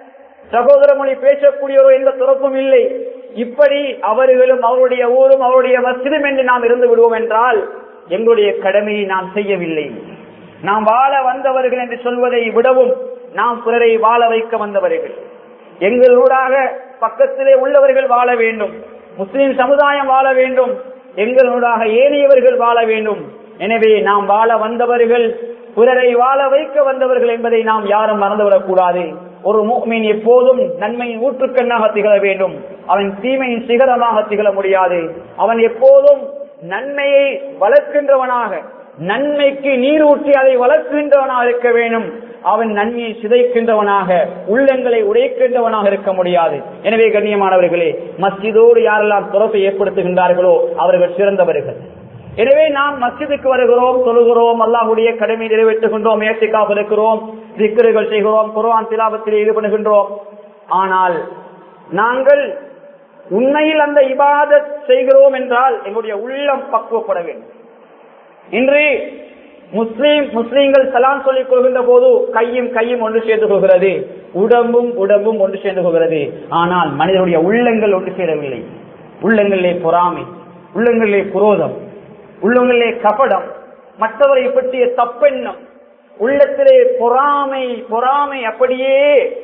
சகோதர மொழி பேசக்கூடியவரோ எந்த தொடர்பும் இல்லை இப்படி அவர்களும் அவருடைய ஊரும் அவருடைய மசிதம் என்று நாம் இருந்து விடுவோம் என்றால் எங்களுடைய கடமையை நாம் செய்யவில்லை நாம் வாழ வந்தவர்கள் என்று சொல்வதை விடவும் நாம் பிறரை வாழ வைக்க வந்தவர்கள் எங்களூடாக பக்கத்திலே உள்ளவர்கள் வாழ வேண்டும் முஸ்லிம் சமுதாயம் வாழ வேண்டும் எங்களூடாக ஏனையவர்கள் வாழ வேண்டும் எனவே நாம் வாழ வந்தவர்கள் பிறரை வாழ வைக்க வந்தவர்கள் என்பதை நாம் யாரும் மறந்துவிடக் கூடாது ஒரு மூமின் எப்போதும் நன்மையின் ஊற்றுக்கண்ணாக திகழ வேண்டும் அவன் தீமையின் சிகரமாக திகழ முடியாது அவன் எப்போதும் நன்மையை வளர்க்கின்றவனாக நன்மைக்கு நீர் ஊற்றி அதை வளர்க்கின்றவனாக இருக்க வேண்டும் அவன் நன்மையை சிதைக்கின்றவனாக உள்ளங்களை உடைக்கின்றவனாக இருக்க முடியாது எனவே கண்ணியமானவர்களே மஸ்ஜிதோடு யாரெல்லாம் தொடர்பை ஏற்படுத்துகின்றார்களோ அவர்கள் சிறந்தவர்கள் எனவே நாம் மஸ்ஜிதுக்கு வருகிறோம் தொழுகிறோம் அல்லாஹுடைய கடமை நிறைவேற்றுகின்றோம் ஏற்றிக்காக இருக்கிறோம் திக்கர்கள் செய்கிறோம் குர்ஆன் திலாபத்தில் ஈடுபடுகின்றோம் ஆனால் நாங்கள் உண்மையில் அந்த இபாதத் செய்கிறோம் என்றால் எங்களுடைய உள்ளம் பக்குவப்பட வேண்டும் இன்று முஸ்லீம் முஸ்லீம்கள் சலாம் சொல்லிக் கொள்கின்ற போது கையும் கையும் ஒன்று சேர்ந்து கொள்கிறது உடம்பும் உடம்பும் ஒன்று சேர்ந்து கொள்கிறது ஆனால் மனிதனுடைய உள்ளங்கள் ஒன்று சேரவில்லை உள்ளங்களிலே பொறாமை உள்ளங்களிலே குரோதம் உள்ளங்களிலே கபடம் மற்றவரை பற்றிய தப்பெண்ணம் உள்ளத்திலே பொறாமை பொறாமை அப்படியே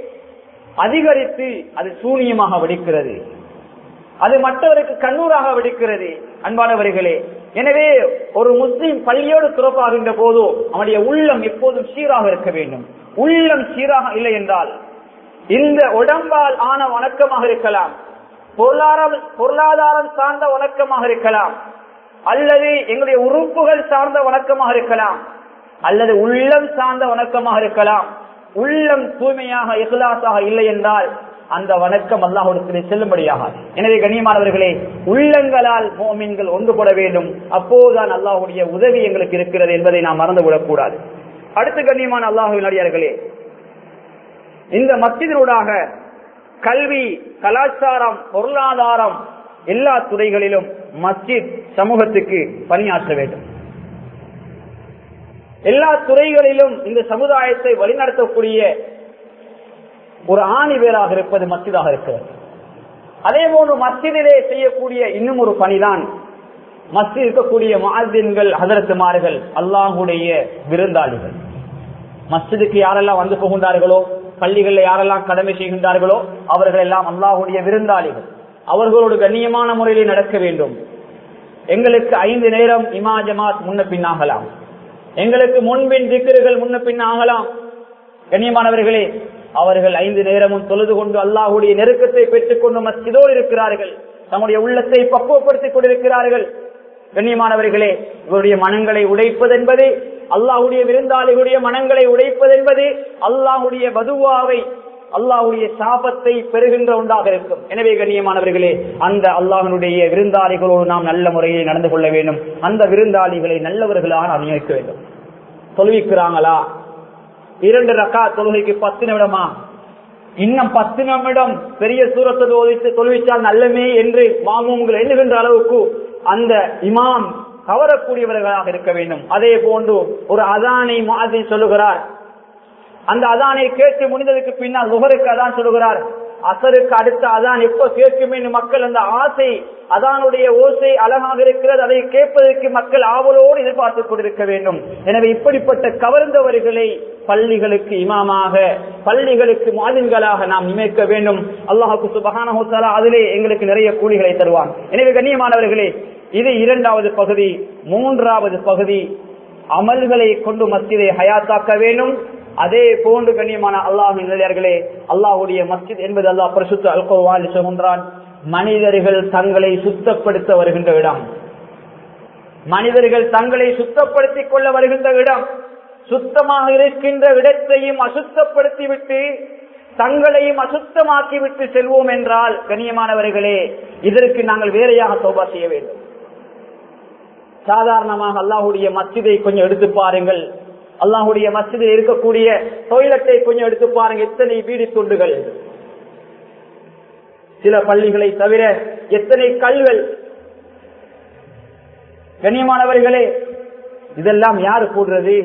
அதிகரித்து அது சூனியமாக வெடிக்கிறது அது மற்றவருக்கு கண்ணூராக வெடிக்கிறது அன்பானவர்களே எனவே ஒரு முஸ்லீம் பள்ளியோடு துறப்பாகின்ற போதோ அவனுடைய உள்ளம் எப்போதும் சீராக இருக்க வேண்டும் உள்ளம் சீராக இல்லை என்றால் இந்த உடம்பால் ஆன வணக்கமாக இருக்கலாம் பொருளாதாரம் பொருளாதாரம் சார்ந்த வணக்கமாக இருக்கலாம் அல்லது எங்களுடைய உறுப்புகள் சார்ந்த வணக்கமாக இருக்கலாம் அல்லது உள்ளம் சார்ந்த வணக்கமாக இருக்கலாம் உள்ளம் தூய்மையாக இகலாசாக இல்லை என்றால் அந்த வணக்கம் அல்லாஹுடத்திலே செல்லும்படியாக எனவே கண்ணியமானவர்களே உள்ளங்களால் மோமின்கள் ஒன்றுபட வேண்டும் அப்போதுதான் அல்லாஹுடைய உதவி எங்களுக்கு இருக்கிறது என்பதை நாம் மறந்துவிடக் கூடாது அடுத்து கண்ணியமான அல்லாஹுவின் அடியார்களே இந்த மத்தியனூடாக கல்வி கலாச்சாரம் பொருளாதாரம் எல்லா துறைகளிலும் மஸ்ஜித் சமூகத்துக்கு பணியாற்ற வேண்டும் எல்லா துறைகளிலும் இந்த சமுதாயத்தை வழிநடத்தக்கூடிய ஒரு ஆணி வேராக இருப்பது மஸ்ஜிதாக இருக்கிறது அதே போன்று மஸ்ஜிதிலே செய்யக்கூடிய இன்னும் ஒரு பணிதான் மஸ்ஜித் இருக்கக்கூடிய மாதின்கள் ஹதரத்துமார்கள் அல்லாஹுடைய விருந்தாளிகள் மஸ்ஜிதுக்கு யாரெல்லாம் வந்து போகின்றார்களோ பள்ளிகளில் யாரெல்லாம் கடமை செய்கின்றார்களோ அவர்கள் எல்லாம் அல்லாஹுடைய விருந்தாளிகள் அவர்களோடு கண்ணியமான முறையில் நடக்க வேண்டும் எங்களுக்கு ஐந்து நேரம் இமா ஜமாத் முன்ன பின்னாகலாம் எங்களுக்கு முன்பின் திக்கர்கள் முன்ன பின் ஆகலாம் கண்ணியமானவர்களே அவர்கள் ஐந்து நேரமும் தொழுது கொண்டு அல்லாஹுடைய நெருக்கத்தை பெற்றுக் கொண்டு மஸ்ஜிதோடு இருக்கிறார்கள் தம்முடைய உள்ளத்தை பக்குவப்படுத்திக் கொண்டிருக்கிறார்கள் கண்ணியமானவர்களே இவருடைய மனங்களை உடைப்பது என்பது அல்லாஹுடைய விருந்தாளிகளுடைய மனங்களை உடைப்பது என்பது அல்லாஹுடைய வதுவாவை அல்லாஹுடைய சாபத்தை பெறுகின்ற ஒன்றாக இருக்கும் எனவே கண்ணியமானவர்களே அந்த அல்லாஹனுடைய விருந்தாளிகளோடு நாம் நல்ல முறையில் நடந்து கொள்ள வேண்டும் அந்த விருந்தாளிகளை நல்லவர்களாக நாம் நியமிக்க வேண்டும் தொழுவிக்கிறாங்களா இரண்டு ரக்கா தொழுகைக்கு பத்து நிமிடமா இன்னும் பத்து நிமிடம் பெரிய சூரத்தை ஓதித்து தொழுவிச்சால் நல்லமே என்று மாமூங்கள் எண்ணுகின்ற அளவுக்கு அந்த இமாம் கவரக்கூடியவர்களாக இருக்க வேண்டும் அதே போன்று ஒரு அதானை மாதிரி சொல்லுகிறார் அந்த அதானை கேட்டு முடிந்ததுக்கு பின்னால் நுகருக்கு அதான் சொல்லுகிறார் அசருக்கு அடுத்த அதான் எப்ப கேட்குமே மக்கள் அந்த ஆசை அதானுடைய ஓசை அழகாக இருக்கிறது அதை கேட்பதற்கு மக்கள் ஆவலோடு எதிர்பார்த்துக் கொண்டிருக்க வேண்டும் எனவே இப்படிப்பட்ட கவர்ந்தவர்களை பள்ளிகளுக்கு இமாமாக பள்ளிகளுக்கு மாதின்களாக நாம் நியமிக்க வேண்டும் அல்லாஹுக்கு சுபகான அதிலே எங்களுக்கு நிறைய கூலிகளை தருவான் எனவே கண்ணியமானவர்களே இது இரண்டாவது பகுதி மூன்றாவது பகுதி அமல்களை கொண்டு மத்தியதை ஹயாத்தாக்க வேண்டும் அதே போன்று கண்ணியமான அல்லாஹ் நிலையர்களே அல்லாஹுடைய மஸ்ஜித் என்பது அல்லாஹ் பரிசுத்த அல்கோவால் சொல்கின்றான் மனிதர்கள் தங்களை சுத்தப்படுத்த வருகின்ற இடம் மனிதர்கள் தங்களை சுத்தப்படுத்திக் கொள்ள வருகின்ற இடம் சுத்தமாக இருக்கின்ற இடத்தையும் அசுத்தப்படுத்திவிட்டு தங்களையும் அசுத்தமாக்கி விட்டு செல்வோம் என்றால் கண்ணியமானவர்களே இதற்கு நாங்கள் வேறையாக சோபா செய்ய வேண்டும் சாதாரணமாக அல்லாஹுடைய மஸ்ஜிதை கொஞ்சம் எடுத்து பாருங்கள் அல்லாஹுடைய மஸ்ஜிதில் இருக்கக்கூடிய டொய்லெட்டை கொஞ்சம் எடுத்து பாருங்க எத்தனை வீடு துண்டுகள் சில பள்ளிகளை தவிர எத்தனை கல்கள் கண்ணியமானவர்களே இதெல்லாம் யாரு கூடுறது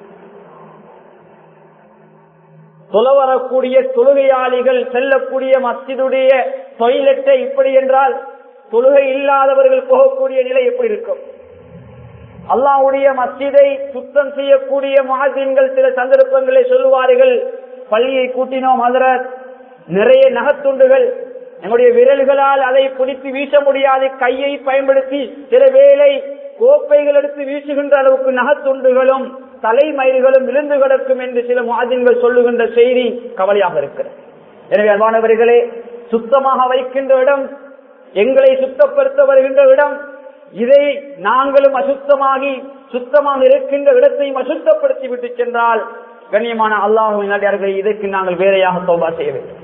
தொலை வரக்கூடிய தொழுகையாளிகள் செல்லக்கூடிய மஸ்ஜிதுடைய டொய்லெட்டை இப்படி என்றால் தொழுகை இல்லாதவர்கள் போகக்கூடிய நிலை எப்படி இருக்கும் அல்லாவுடைய மஸ்ஜிதை சுத்தம் செய்யக்கூடிய மகாதீன்கள் சில சந்தர்ப்பங்களை சொல்லுவார்கள் பள்ளியை கூட்டினோம் அதரத் நிறைய நகத்துண்டுகள் நம்முடைய விரல்களால் அதை பிடித்து வீச முடியாது கையை பயன்படுத்தி சில வேளை கோப்பைகள் எடுத்து வீசுகின்ற அளவுக்கு நகத்துண்டுகளும் தலைமயிர்களும் விழுந்து கிடக்கும் என்று சில மாதின்கள் சொல்லுகின்ற செய்தி கவலையாக இருக்கிறது எனவே அன்பானவர்களே சுத்தமாக வைக்கின்ற இடம் எங்களை சுத்தப்படுத்த வருகின்ற இடம் இதை நாங்களும் அசுத்தமாகி சுத்தமாக இருக்கின்ற இடத்தையும் அசுத்தப்படுத்தி விட்டு சென்றால் கண்ணியமான அல்லாஹுவினார்கள் இதற்கு நாங்கள் வேறையாக சோபா செய்ய வேண்டும்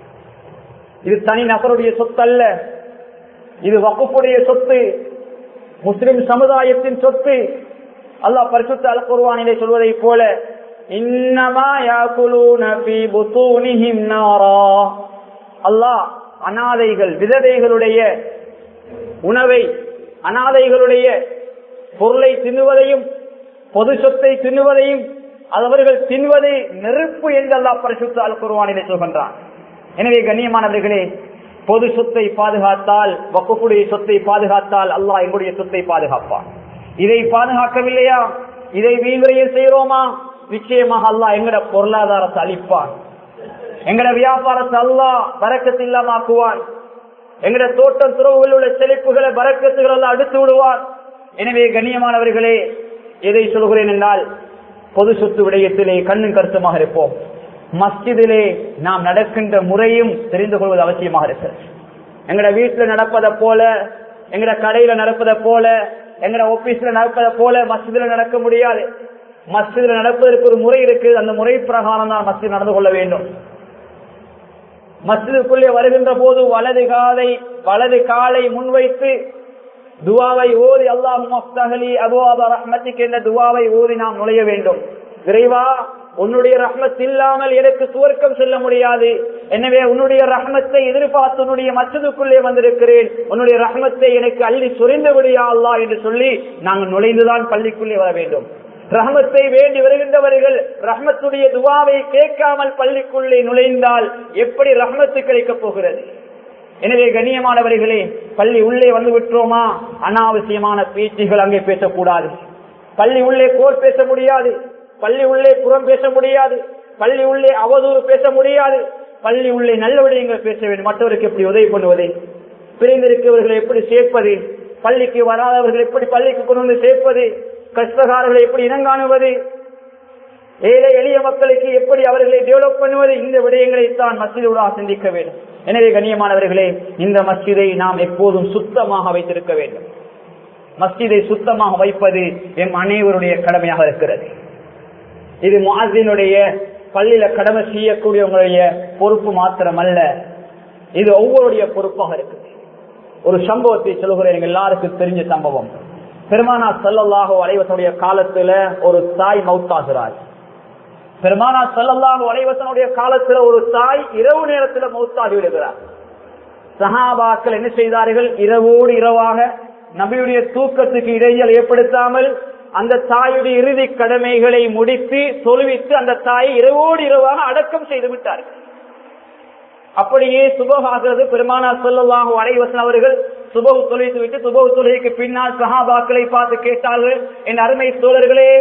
இது தனி நபருடைய சொத்து அல்ல இது வகுப்புடைய சொத்து முஸ்லிம் சமுதாயத்தின் சொத்து அல்லாஹ் பரிசுத்த அல் குர்வானிலே சொல்வதை போல இன்னமா யாக்குலூன ஃபீ புத்தூனிஹிம் நாரா அல்லாஹ் அனாதைகள் விதவைகளுடைய உணவை அனாதைகளுடைய பொருளை தின்னுவதையும் பொது சொத்தை தின்னுவதையும் அவர்கள் தின்வதை நெருப்பு என்று அல்லா பரிசுத்த அல் குருவானிலே சொல்கின்றான் எனவே கண்ணியமானவர்களே பொது சொத்தை பாதுகாத்தால் வக்குடைய சொத்தை பாதுகாத்தால் அல்லாஹ் எங்களுடைய சொத்தை பாதுகாப்பான் இதை பாதுகாக்கவில்லையா இதை வீண்வரையில் செய்கிறோமா நிச்சயமாக அல்லாஹ் எங்கட பொருளாதாரத்தை அளிப்பான் எங்கட வியாபாரத்தை அல்லாஹ் வரக்கத்து இல்லாமாக்குவான் எங்கட தோட்டம் துறவுகளில் உள்ள செழிப்புகளை வரக்கத்துகள் எல்லாம் அடுத்து விடுவான் எனவே கண்ணியமானவர்களே எதை சொல்கிறேன் என்றால் பொது சொத்து விடயத்திலே கண்ணும் கருத்துமாக இருப்போம் மஸ்ஜிதிலே நாம் நடக்கின்ற முறையும் தெரிந்து கொள்வது அவசியமாக இருக்கிறது எங்கட வீட்டுல நடப்பதை போல எங்கட கடையில நடப்பதை போல எங்கட ஆபீஸ்ல நடப்பதை போல மஸ்ஜிதுல நடக்க முடியாது மஸ்ஜிதுல நடப்பதற்கு ஒரு முறை இருக்கு அந்த முறை பிரகாரம் தான் மஸ்ஜித் நடந்து கொள்ள வேண்டும் மஸ்ஜிதுக்குள்ளே வருகின்ற போது வலது காலை வலது காலை முன்வைத்து துவாவை ஓதி அல்லாஹும் அப்தகலி அபுவாப ரஹ்மத்திக் என்ற துவாவை ஓதி நாம் நுழைய வேண்டும் விரைவா உன்னுடைய ரஹ்மத் இல்லாமல் எனக்கு சுவர்க்கம் செல்ல முடியாது எனவே உன்னுடைய ரஹ்மத்தை எதிர்பார்த்து உன்னுடைய மச்சதுக்குள்ளே வந்திருக்கிறேன் உன்னுடைய ரஹ்மத்தை எனக்கு அள்ளி சுரிந்து விடியா அல்லா என்று சொல்லி நாங்கள் நுழைந்துதான் பள்ளிக்குள்ளே வர வேண்டும் ரஹமத்தை வேண்டி வருகின்றவர்கள் ரஹ்மத்துடைய துவாவை கேட்காமல் பள்ளிக்குள்ளே நுழைந்தால் எப்படி ரஹ்மத்து கிடைக்கப் போகிறது எனவே கண்ணியமானவர்களே பள்ளி உள்ளே வந்து விட்டோமா அனாவசியமான பேச்சுகள் அங்கே பேசக்கூடாது பள்ளி உள்ளே கோர் பேச முடியாது பள்ளி உள்ளே புறம் பேச முடியாது பள்ளி உள்ளே அவதூறு பேச முடியாது பள்ளி உள்ளே நல்ல விடயங்கள் பேச வேண்டும் மற்றவருக்கு எப்படி உதவி பண்ணுவது பிரிந்திருக்கிறவர்களை எப்படி சேர்ப்பது பள்ளிக்கு வராதவர்கள் எப்படி பள்ளிக்கு கொண்டு வந்து சேர்ப்பது கஷ்டகாரர்களை எப்படி இனங்காணுவது ஏழை எளிய மக்களுக்கு எப்படி அவர்களை டெவலப் பண்ணுவது இந்த விடயங்களை தான் மசிதோட சிந்திக்க வேண்டும் எனவே கண்ணியமானவர்களே இந்த மஸ்ஜிதை நாம் எப்போதும் சுத்தமாக வைத்திருக்க வேண்டும் மஸ்ஜிதை சுத்தமாக வைப்பது எம் அனைவருடைய கடமையாக இருக்கிறது இது மாதினுடைய பள்ளியில கடமை செய்யக்கூடியவங்களுடைய பொறுப்பு மாத்திரம் அல்ல இது ஒவ்வொருடைய பொறுப்பாக இருக்குது ஒரு சம்பவத்தை சொல்கிறேன் எல்லாருக்கும் தெரிஞ்ச சம்பவம் பெருமானா சல்லல்லாஹோ அலைவசனுடைய காலத்துல ஒரு தாய் மவுத்தாகிறார் பெருமானா சல்லல்லாஹோ அலைவசனுடைய காலத்துல ஒரு தாய் இரவு நேரத்துல மவுத்தாகி விடுகிறார் சஹாபாக்கள் என்ன செய்தார்கள் இரவோடு இரவாக நபியுடைய தூக்கத்துக்கு இடையில் ஏற்படுத்தாமல் அந்த தாயுடைய இறுதி கடமைகளை முடித்து தொழுவித்து அந்த தாயை இரவோடு இரவாக அடக்கம் செய்து விட்டார்கள் அப்படியே சுபகாகிறது பெருமானா சொல்லலாக அலைவசன் அவர்கள் சுபகு தொழித்து விட்டு சுபகு தொழுகைக்கு பின்னால் சஹாபாக்களை பார்த்து கேட்டார்கள் என் அருமை சோழர்களே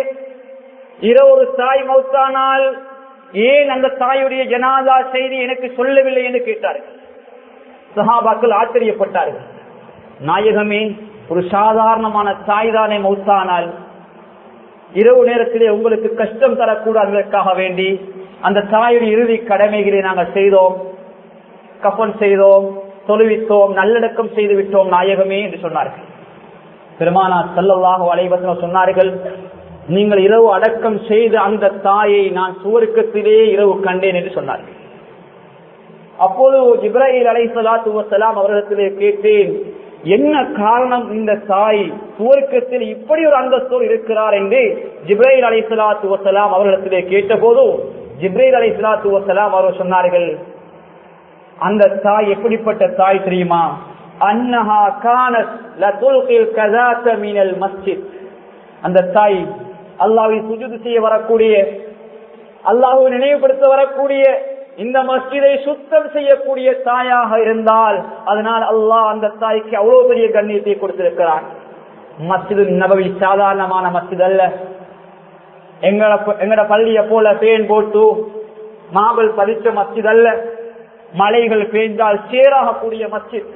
இரவு ஒரு தாய் மௌத்தானால் ஏன் அந்த தாயுடைய ஜனாதா செய்தி எனக்கு சொல்லவில்லை என்று கேட்டார்கள் சஹாபாக்கள் ஆச்சரியப்பட்டார்கள் நாயகமே ஒரு சாதாரணமான தாய் தானே மௌத்தானால் இரவு நேரத்திலே உங்களுக்கு கஷ்டம் தரக்கூடாததற்காக வேண்டி அந்த தாயுடைய இறுதி கடமைகளை நாங்கள் செய்தோம் கப்பன் செய்தோம் தொழுவித்தோம் நல்லடக்கம் செய்து விட்டோம் நாயகமே என்று சொன்னார்கள் பெருமானா செல்லவாக அலைவசனம் சொன்னார்கள் நீங்கள் இரவு அடக்கம் செய்த அந்த தாயை நான் சுவருக்கத்திலே இரவு கண்டேன் என்று சொன்னார்கள் அப்போது இப்ராஹில் அலை சலாத்து வசலாம் அவரிடத்திலே கேட்டேன் என்ன காரணம் இந்த தாய் சுவர்க்கத்தில் இப்படி ஒரு அந்தஸ்தோடு இருக்கிறார் என்று ஜிப்ரைல் அலை சலாத்து வசலாம் அவர்களிடத்திலே கேட்டபோது ஜிப்ரைல் அலை சலாத்து வசலாம் அவர் சொன்னார்கள் அந்த தாய் எப்படிப்பட்ட தாய் தெரியுமா அன்னஹா கானத் லதுல்கில் கதாத மினல் மஸ்ஜித் அந்த தாய் அல்லாஹ்வை சுஜூது செய்ய வரக்கூடிய அல்லாஹ்வை நினைவுபடுத்த வரக்கூடிய இந்த மஸ்ஜிதை சுத்தம் செய்யக்கூடிய தாயாக இருந்தால் அதனால் அல்லாஹ் அந்த தாய்க்கு அவ்வளவு பெரிய கண்ணியத்தை கொடுத்திருக்கிறான் மஸ்ஜிது நபவி சாதாரணமான மஸ்ஜித் அல்ல எங்கள எங்கட பள்ளிய போல பேன் போட்டு மாபல் பதிச்ச மஸ்ஜித் அல்ல மலைகள் பெய்ந்தால் சேராகக்கூடிய மஸ்ஜித்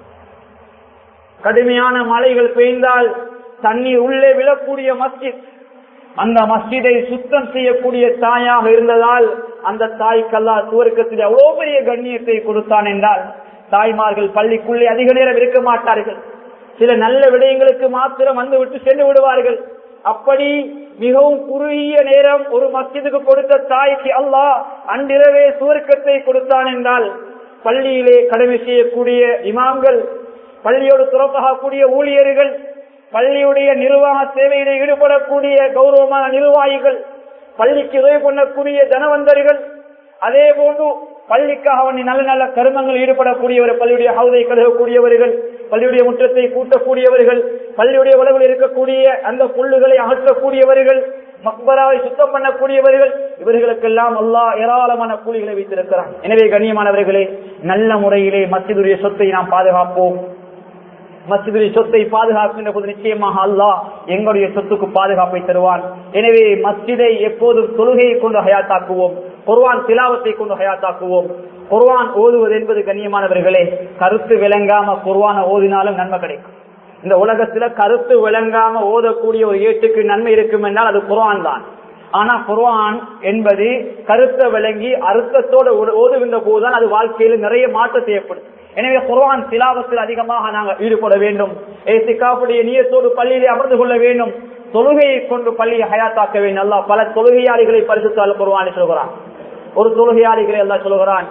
கடுமையான மலைகள் பெய்ந்தால் தண்ணீர் உள்ளே விழக்கூடிய மஸ்ஜித் அந்த மஸ்ஜிதை சுத்தம் செய்யக்கூடிய தாயாக இருந்ததால் அந்த தாய்க்கல்லா துவர்க்கத்தில் அவ்வளவு பெரிய கண்ணியத்தை கொடுத்தான் என்றால் தாய்மார்கள் பள்ளிக்குள்ளே அதிக நேரம் இருக்க மாட்டார்கள் சில நல்ல விடயங்களுக்கு மாத்திரம் வந்து விட்டு சென்று விடுவார்கள் அப்படி மிகவும் குறுகிய நேரம் ஒரு மஸ்ஜிதுக்கு கொடுத்த தாய்க்கு அல்லாஹ் அன்றிரவே சுவர்க்கத்தை கொடுத்தான் என்றால் பள்ளியிலே கடமை செய்யக்கூடிய இமாம்கள் பள்ளியோடு துறப்பாகக்கூடிய ஊழியர்கள் பள்ளியுடைய நிர்வாக சேவையிலே ஈடுபடக்கூடிய கௌரவமான நிர்வாகிகள் பள்ளிக்கு உதவி பண்ணக்கூடிய தனவந்தர்கள் அதே போன்று பள்ளிக்காக அவனை நல்ல நல்ல கருமங்கள் ஈடுபடக்கூடியவர் பள்ளியுடைய ஹவுதை கழுகக்கூடியவர்கள் பள்ளியுடைய முற்றத்தை கூட்டக்கூடியவர்கள் பள்ளியுடைய உலகில் இருக்கக்கூடிய அந்த புல்லுகளை அகற்றக்கூடியவர்கள் மக்பராவை சுத்தம் பண்ணக்கூடியவர்கள் இவர்களுக்கெல்லாம் அல்லா ஏராளமான கூலிகளை வைத்திருக்கிறான் எனவே கண்ணியமானவர்களே நல்ல முறையிலே மசிதுடைய சொத்தை நாம் பாதுகாப்போம் மசிதுடைய சொத்தை பாதுகாக்கின்ற போது நிச்சயமாக அல்லாஹ் எங்களுடைய சொத்துக்கு பாதுகாப்பை தருவான் எனவே மஸ்ஜிதை எப்போதும் தொழுகையை கொண்டு ஹயாத்தாக்குவோம் குர்வான் திலாவத்தை கொண்டு ஹயாத்தாக்குவோம் குர்வான் ஓதுவது என்பது கண்ணியமானவர்களே கருத்து விளங்காம குர்வான ஓதினாலும் நன்மை கிடைக்கும் இந்த உலகத்துல கருத்து விளங்காம ஓதக்கூடிய ஒரு ஏட்டுக்கு நன்மை இருக்கும் என்றால் அது குர்வான் தான் ஆனா குர்வான் என்பது கருத்தை விளங்கி அர்த்தத்தோடு ஓதுகின்ற போதுதான் அது வாழ்க்கையில் நிறைய மாற்றத்தை ஏற்படும் எனவே குர்வான் சிலாபத்தில் அதிகமாக நாங்கள் ஈடுபட வேண்டும் ஏசிக்காப்புடைய நீயத்தோடு பள்ளியிலே அமர்ந்து கொள்ள வேண்டும் தொழுகையை கொண்டு பள்ளியை ஹயாத்தாக்க வேண்டும் அல்லா பல தொழுகையாளிகளை பரிசுத்தால் குர்வானை சொல்கிறான் ஒரு தொழுகையாளிகளை எல்லாம் சொல்கிறான்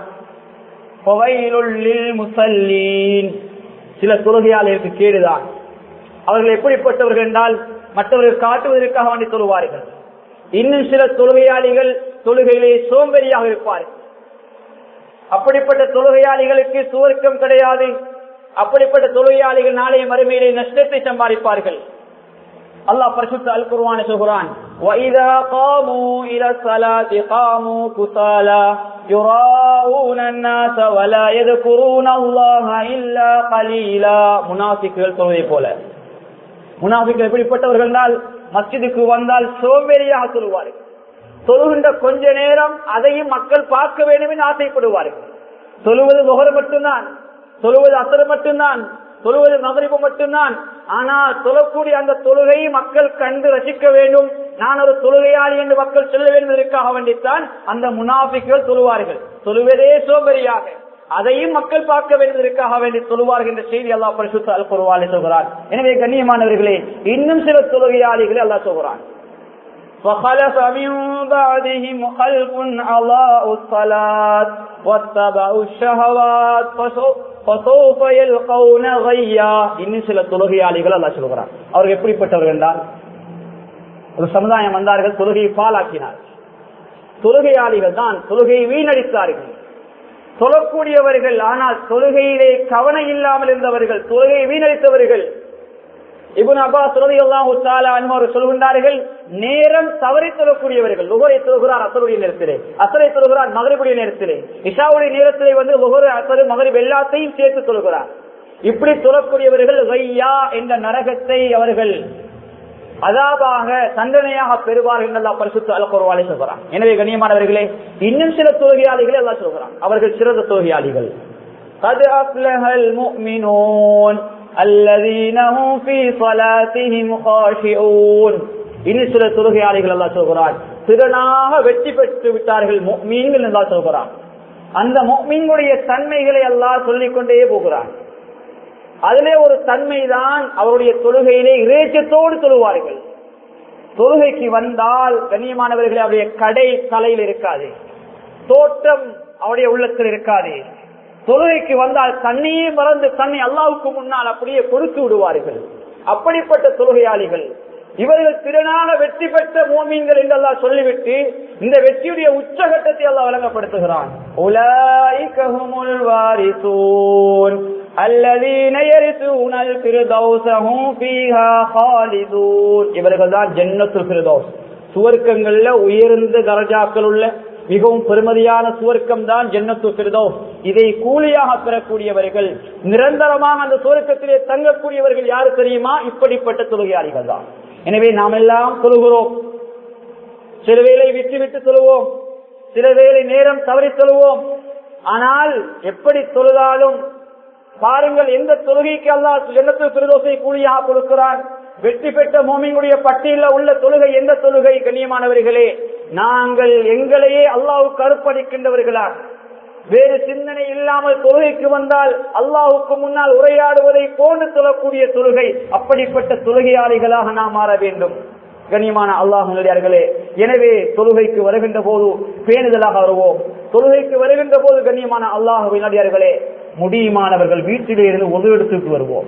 சில தொழுகையாளிகளுக்கு கேடுதான் அவர்கள் எப்படிப்பட்டவர்கள் என்றால் மற்றவர்கள் காட்டுவதற்காக வேண்டி தொழுவார்கள் இன்னும் சில தொழுகையாளிகள் தொழுகையிலே சோம்பேறியாக இருப்பார்கள் அப்படிப்பட்ட தொழுகையாளிகளுக்கு சுவர்க்கம் கிடையாது அப்படிப்பட்ட தொழுகையாளிகள் நாளைய மறுமையிலே நஷ்டத்தை சம்பாதிப்பார்கள் அல்லாஹ் பரிசுத்த அல் குர்ஆனை சொல்கிறான் وَإِذَا قَامُوا إِلَى الصَّلَاةِ قَامُوا كُسَالَى يُرَاءُونَ النَّاسَ وَلَا يَذْكُرُونَ اللَّهَ إِلَّا قَلِيلًا முனாஃபிக்குகள் தொழுதை போல முனாஃபிக்குகள் எப்படிப்பட்டவர்கள் என்றால் மஸ்ஜிதுக்கு வந்தால் சோம்பேறியாக சொல்லுவார்கள் தொழுகின்ற கொஞ்ச நேரம் அதையும் மக்கள் பார்க்க வேண்டும் என்று ஆசைப்படுவார்கள் தொழுவது முகர் மட்டும்தான் தொழுவது அசர் மட்டும்தான் தொழுவது மகரிப்பு மட்டும்தான் ஆனால் தொழக்கூடிய அந்த தொழுகை மக்கள் கண்டு ரசிக்க வேண்டும் நான் ஒரு தொழுகையாளி என்று மக்கள் சொல்ல வேண்டும் என்பதற்காக வேண்டித்தான் அந்த முனாஃபிக்குகள் தொழுவார்கள் தொழுவதே சோம்பரியாக அதையும் மக்கள் பார்க்க வேண்டியதற்காக வேண்டி தொழுவார்கள் என்ற செய்தி அல்லாஹ் பரிசுத்த அல் குருவாலை சொல்கிறார் எனவே கண்ணியமானவர்களே இன்னும் சில தொழுகையாளிகளை அல்லாஹ் சொல்கிறான் وخلف من بعدهم خلف أضاءوا الصلاة واتبعوا الشهوات فسوف يلقون غيا இன்னும் சில தொழுகையாளிகள் அல்லாஹ் சொல்கிறான் அவர்கள் எப்படிப்பட்டவர்கள் என்றால் ஒரு சமுதாயம் வந்தார்கள் தொழுகையை பாலாக்கினார் தொழுகையாளிகள் தான் தொழுகையை வீணடித்தார்கள் தொழக்கூடியவர்கள் ஆனால் தொழுகையிலே கவனம் இல்லாமல் இருந்தவர்கள் தொழுகையை வீணடித்தவர்கள் இபுன் அப்பாஸ் அவர் சொல்கின்றார்கள் நேரம் தவறி தொழக்கூடியவர்கள் லுகரை தொழுகிறார் அசருடைய நேரத்திலே அசரை தொழுகிறார் மகரிபுடைய நேரத்திலே இஷாவுடைய நேரத்திலே வந்து லுகரு அசரு மகரிப் எல்லாத்தையும் சேர்த்து தொழுகிறார் இப்படி தொழக்கூடியவர்கள் வையா என்ற நரகத்தை அவர்கள் அதாபாக தண்டனையாக பெறுவார்கள் என்று பரிசுத்து அலக்குறவாளை சொல்கிறான் எனவே கண்ணியமானவர்களே இன்னும் சில தொழுகையாளிகளை எல்லாம் சொல்கிறான் அவர்கள் சிறந்த தொழுகையாளிகள் قد أفلح المؤمنون الذين هم في صلاتهم خاشعون இன்னும் சில தொழுகையாளிகள் எல்லாம் சொல்கிறான் திறனாக வெற்றி பெற்று விட்டார்கள் மீன்கள் என்றால் சொல்கிறான் அந்த மீன்களுடைய தன்மைகளை எல்லாம் சொல்லிக் கொண்டே போகிறான் அதிலே ஒரு தன்மைதான் அவருடைய தொழுகையிலே இறைச்சத்தோடு தொழுவார்கள் தொழுகைக்கு வந்தால் கண்ணியமானவர்களே அவருடைய கடை தலையில் இருக்காது தோட்டம் அவருடைய உள்ளத்தில் இருக்காது தொழுகைக்கு வந்தால் தண்ணியே மறந்து தன்னை அல்லாவுக்கு முன்னால் அப்படியே கொடுத்து விடுவார்கள் அப்படிப்பட்ட தொழுகையாளிகள் இவர்கள் திறனாக வெற்றி பெற்ற மோமீன்கள் என்று அல்லா சொல்லிவிட்டு இந்த வெற்றியுடைய உச்சகட்டத்தை அல்லா வழங்கப்படுத்துகிறான் உலாய்கஹுமுல் வாரிசூன் الذين يرثون الفردوس هم فيها خالدون இவர்கள் தான் ஜன்னத்துல் ஃபிர்தௌஸ் சுவர்க்கங்கள்ல உயர்ந்த தரஜாக்கள் உள்ள மிகவும் பெருமதியான சுவர்க்கம் தான் ஜன்னத்து ஃபிர்தௌஸ் இதை கூலியாக பெறக்கூடியவர்கள் நிரந்தரமாக அந்த சுவர்க்கத்திலே தங்கக்கூடியவர்கள் யாரு தெரியுமா இப்படிப்பட்ட தொழுகையாளிகள் தான் எனவே நாம் எல்லாம் தொழுகிறோம் சில வேளை விட்டு விட்டு தொழுவோம் சில வேளை நேரம் தவறி தொழுவோம் ஆனால் எப்படி தொழுதாலும் பாருங்கள் எந்த தொழுகைக்கு அல்லா ஜன்னத்து பிரதோசை கூலியாக கொடுக்கிறான் வெற்றி பெற்ற மோமிங்களுடைய பட்டியலில் உள்ள தொழுகை எந்த தொழுகை கண்ணியமானவர்களே நாங்கள் எங்களையே அல்லாவுக்கு அர்ப்பணிக்கின்றவர்களா வேறு சிந்தனை இல்லாமல் தொழுகைக்கு வந்தால் அல்லாஹுக்கு முன்னால் உரையாடுவதை போன்று தொழக்கூடிய தொழுகை அப்படிப்பட்ட தொழுகையாளிகளாக நாம் மாற வேண்டும் கண்ணியமான அல்லாஹர்களே எனவே தொழுகைக்கு வருகின்ற போது பேணுதலாக வருவோம் தொழுகைக்கு வருகின்ற போது கண்ணியமான அல்லாஹுவினடியார்களே முடியுமானவர்கள் வீட்டிலே இருந்து உதவி எடுத்துட்டு வருவோம்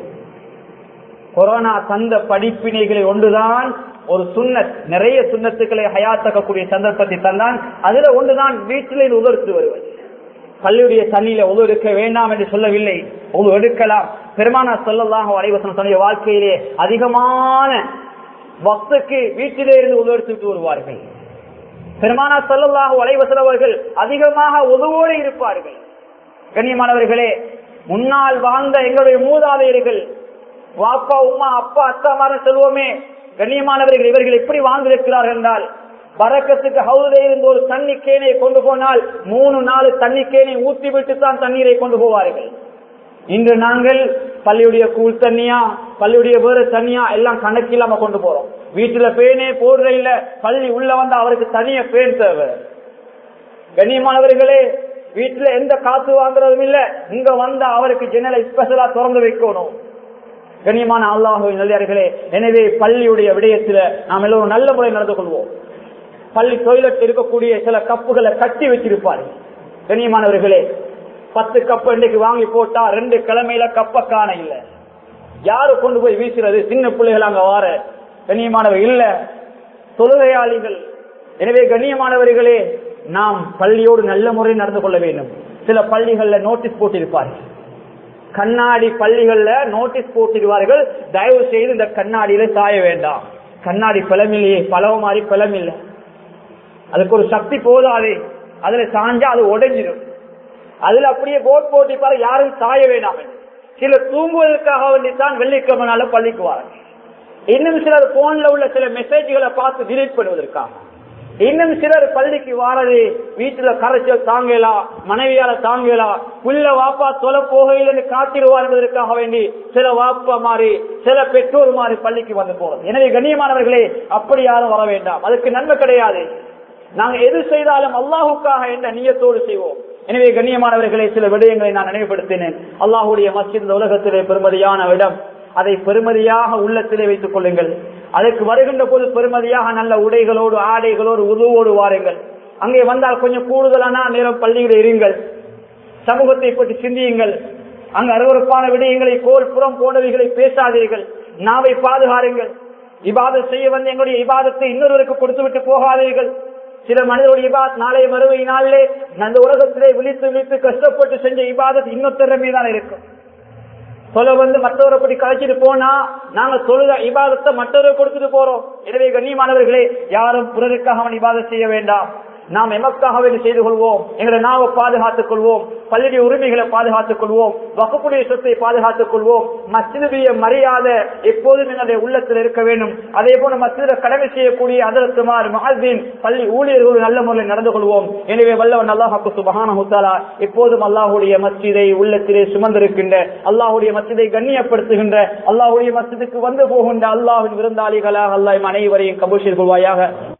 கொரோனா தந்த படிப்பினைகளை ஒன்றுதான் ஒரு சுண்ணத் நிறைய சுண்ணத்துக்களை ஹயாத்தக்கக்கூடிய சந்தர்ப்பத்தை தந்தான் அதுல ஒன்றுதான் வீட்டிலே உதவித்து வருவது பள்ளியுடைய தண்ணியில உதவு எடுக்க வேண்டாம் என்று சொல்லவில்லை உதவு எடுக்கலாம் பெருமானா சொல்லலாம் அனைவசனம் சொன்ன வாழ்க்கையிலே அதிகமான வக்துக்கு வீட்டிலே இருந்து உதவு எடுத்துட்டு வருவார்கள் பெருமானா சொல்லலாக வலைவசல் அவர்கள் அதிகமாக உதவோடு இருப்பார்கள் கண்ணியமானவர்களே முன்னால் வாழ்ந்த எங்களுடைய மூதாதையர்கள் வாப்பா உமா அப்பா அத்தாமார செல்வோமே கண்ணியமானவர்கள் இவர்கள் எப்படி வாழ்ந்திருக்கிறார்கள் என்றால் பறக்கத்துக்கு ஹவுலே இருந்து ஒரு தண்ணி கேனை கொண்டு போனால் மூணு நாலு தண்ணி கேனை ஊற்றி விட்டு தான் தண்ணீரை கொண்டு போவார்கள் இன்று நாங்கள் பள்ளியுடைய கூழ் தண்ணியா பள்ளியுடைய வேறு தண்ணியா எல்லாம் கணக்கில்லாம கொண்டு போறோம் வீட்டுல பேனே போடுற இல்ல பள்ளி உள்ள வந்தா அவருக்கு தனிய பேன் தேவை கண்ணியமானவர்களே வீட்டுல எந்த காத்து வாங்குறதும் இல்ல இங்க வந்தா அவருக்கு ஜன்னலை ஸ்பெஷலா திறந்து வைக்கணும் கண்ணியமான அல்லாஹுவின் நல்லே எனவே பள்ளியுடைய விடயத்துல நாம் எல்லோரும் நல்ல முறை நடந்து கொள்வோம் பள்ளி டொய்லெட் இருக்கக்கூடிய சில கப்புகளை கட்டி வச்சிருப்பார்கள் கண்ணியமானவர்களே பத்து கப்பு இன்னைக்கு வாங்கி போட்டா ரெண்டு கிழமையில கப்ப காண இல்ல யாரு கொண்டு போய் வீசுறது சின்ன பிள்ளைகள் அங்க வார கண்ணியமானவர் இல்ல தொழுகையாளிகள் எனவே கண்ணியமானவர்களே நாம் பள்ளியோடு நல்ல முறையில் நடந்து கொள்ள வேண்டும் சில பள்ளிகள்ல நோட்டீஸ் போட்டிருப்பார்கள் கண்ணாடி பள்ளிகள்ல நோட்டீஸ் போட்டிருவார்கள் தயவு செய்து இந்த கண்ணாடியில சாய வேண்டாம் கண்ணாடி பிளமில்லையே பலவ மாதிரி பிளமில்லை அதுக்கு ஒரு சக்தி போதாது அதுல சாஞ்சா அது உடைஞ்சிடும் அதுல அப்படியே போட் போட்டிப்பாரு யாரும் சாய வேண்டாம் என்று. சிலர் தூங்குவதற்காக வேண்டித்தான் வெள்ளிக்கிழமை பள்ளிக்கு வாராங்க இன்னும் சிலர் போன்ல உள்ள சில மெசேஜ்களை பார்த்து டிலீட் பண்ணுவதற்காக இன்னும் சிலர் பள்ளிக்கு வாரது வீட்டுல கரைச்சல் தாங்கலா மனைவியால தாங்கலா புள்ள வாப்பா தொலை போகையில் காத்திருவார் என்பதற்காக வேண்டி சில வாப்பா மாறி சில பெற்றோர் மாறி பள்ளிக்கு வந்து போறது எனவே கண்ணியமானவர்களே அப்படி யாரும் வர வேண்டாம் அதுக்கு நன்மை கிடையாது நாங்க எது செய்தாலும் அல்லாஹுக்காக என்ற நியத்தோடு செய்வோம் எனவே கண்ணியமானவர்களே சில விடயங்களை நான் நினைவுபடுத்தினேன் அல்லாஹுடைய மஸ்ஜித் இந்த உலகத்திலே பெருமதியான இடம் அதை பெருமதியாக உள்ளத்திலே வைத்துக் கொள்ளுங்கள் அதற்கு வருகின்ற போது பெருமதியாக நல்ல உடைகளோடு ஆடைகளோடு உருவோடு வாருங்கள் அங்கே வந்தால் கொஞ்சம் கூடுதலான நேரம் பள்ளியில் இருங்கள் சமூகத்தை பற்றி சிந்தியுங்கள் அங்கு அருவறுப்பான விடயங்களை கோல் புறம் போனவைகளை பேசாதீர்கள் நாவை பாதுகாருங்கள் இபாதத் செய்ய வந்து எங்களுடைய இபாதத்தை இன்னொருவருக்கு கொடுத்து விட்டு போகாதீர்கள் சில மனிதருடைய இபாத் நாளைய மறுவை நாளிலே அந்த உலகத்திலே விழித்து விழித்து கஷ்டப்பட்டு செஞ்ச இபாதத் இன்னொருத்தர தான் இருக்கும் சொல்ல வந்து மற்றவரை பற்றி கலைச்சிட்டு போனா நாங்க சொல்லுத இபாதத்தை மற்றவரை கொடுத்துட்டு போறோம் எனவே கண்ணியமானவர்களே யாரும் பிறருக்காக அவன் இபாதத் செய்ய வேண்டாம் நாம் எமக்காக வேண்டி செய்து கொள்வோம் எங்களை நாவை பாதுகாத்துக் கொள்வோம் பள்ளியுடைய உரிமைகளை பாதுகாத்துக் கொள்வோம் வகுப்புடைய சொத்தை பாதுகாத்துக் கொள்வோம் மசிதுடைய மரியாதை எப்போதும் எங்களுடைய உள்ளத்தில் இருக்க வேண்டும் அதே போல மசித கடமை செய்யக்கூடிய அதற்குமார் மஹின் பள்ளி ஊழியர்கள் நல்ல முறையில் நடந்து கொள்வோம் எனவே வல்லவன் அல்லாஹாக்கு சுபஹான ஹுத்தாலா எப்போதும் அல்லாஹுடைய மஸ்ஜிதை உள்ளத்திலே சுமந்திருக்கின்ற அல்லாஹுடைய மஸ்ஜிதை கண்ணியப்படுத்துகின்ற அல்லாஹுடைய மஸ்ஜிதுக்கு வந்து போகின்ற அல்லாஹின் விருந்தாளிகளாக அல்லாஹ் அனைவரையும் கபூஷில் கொள்வாயாக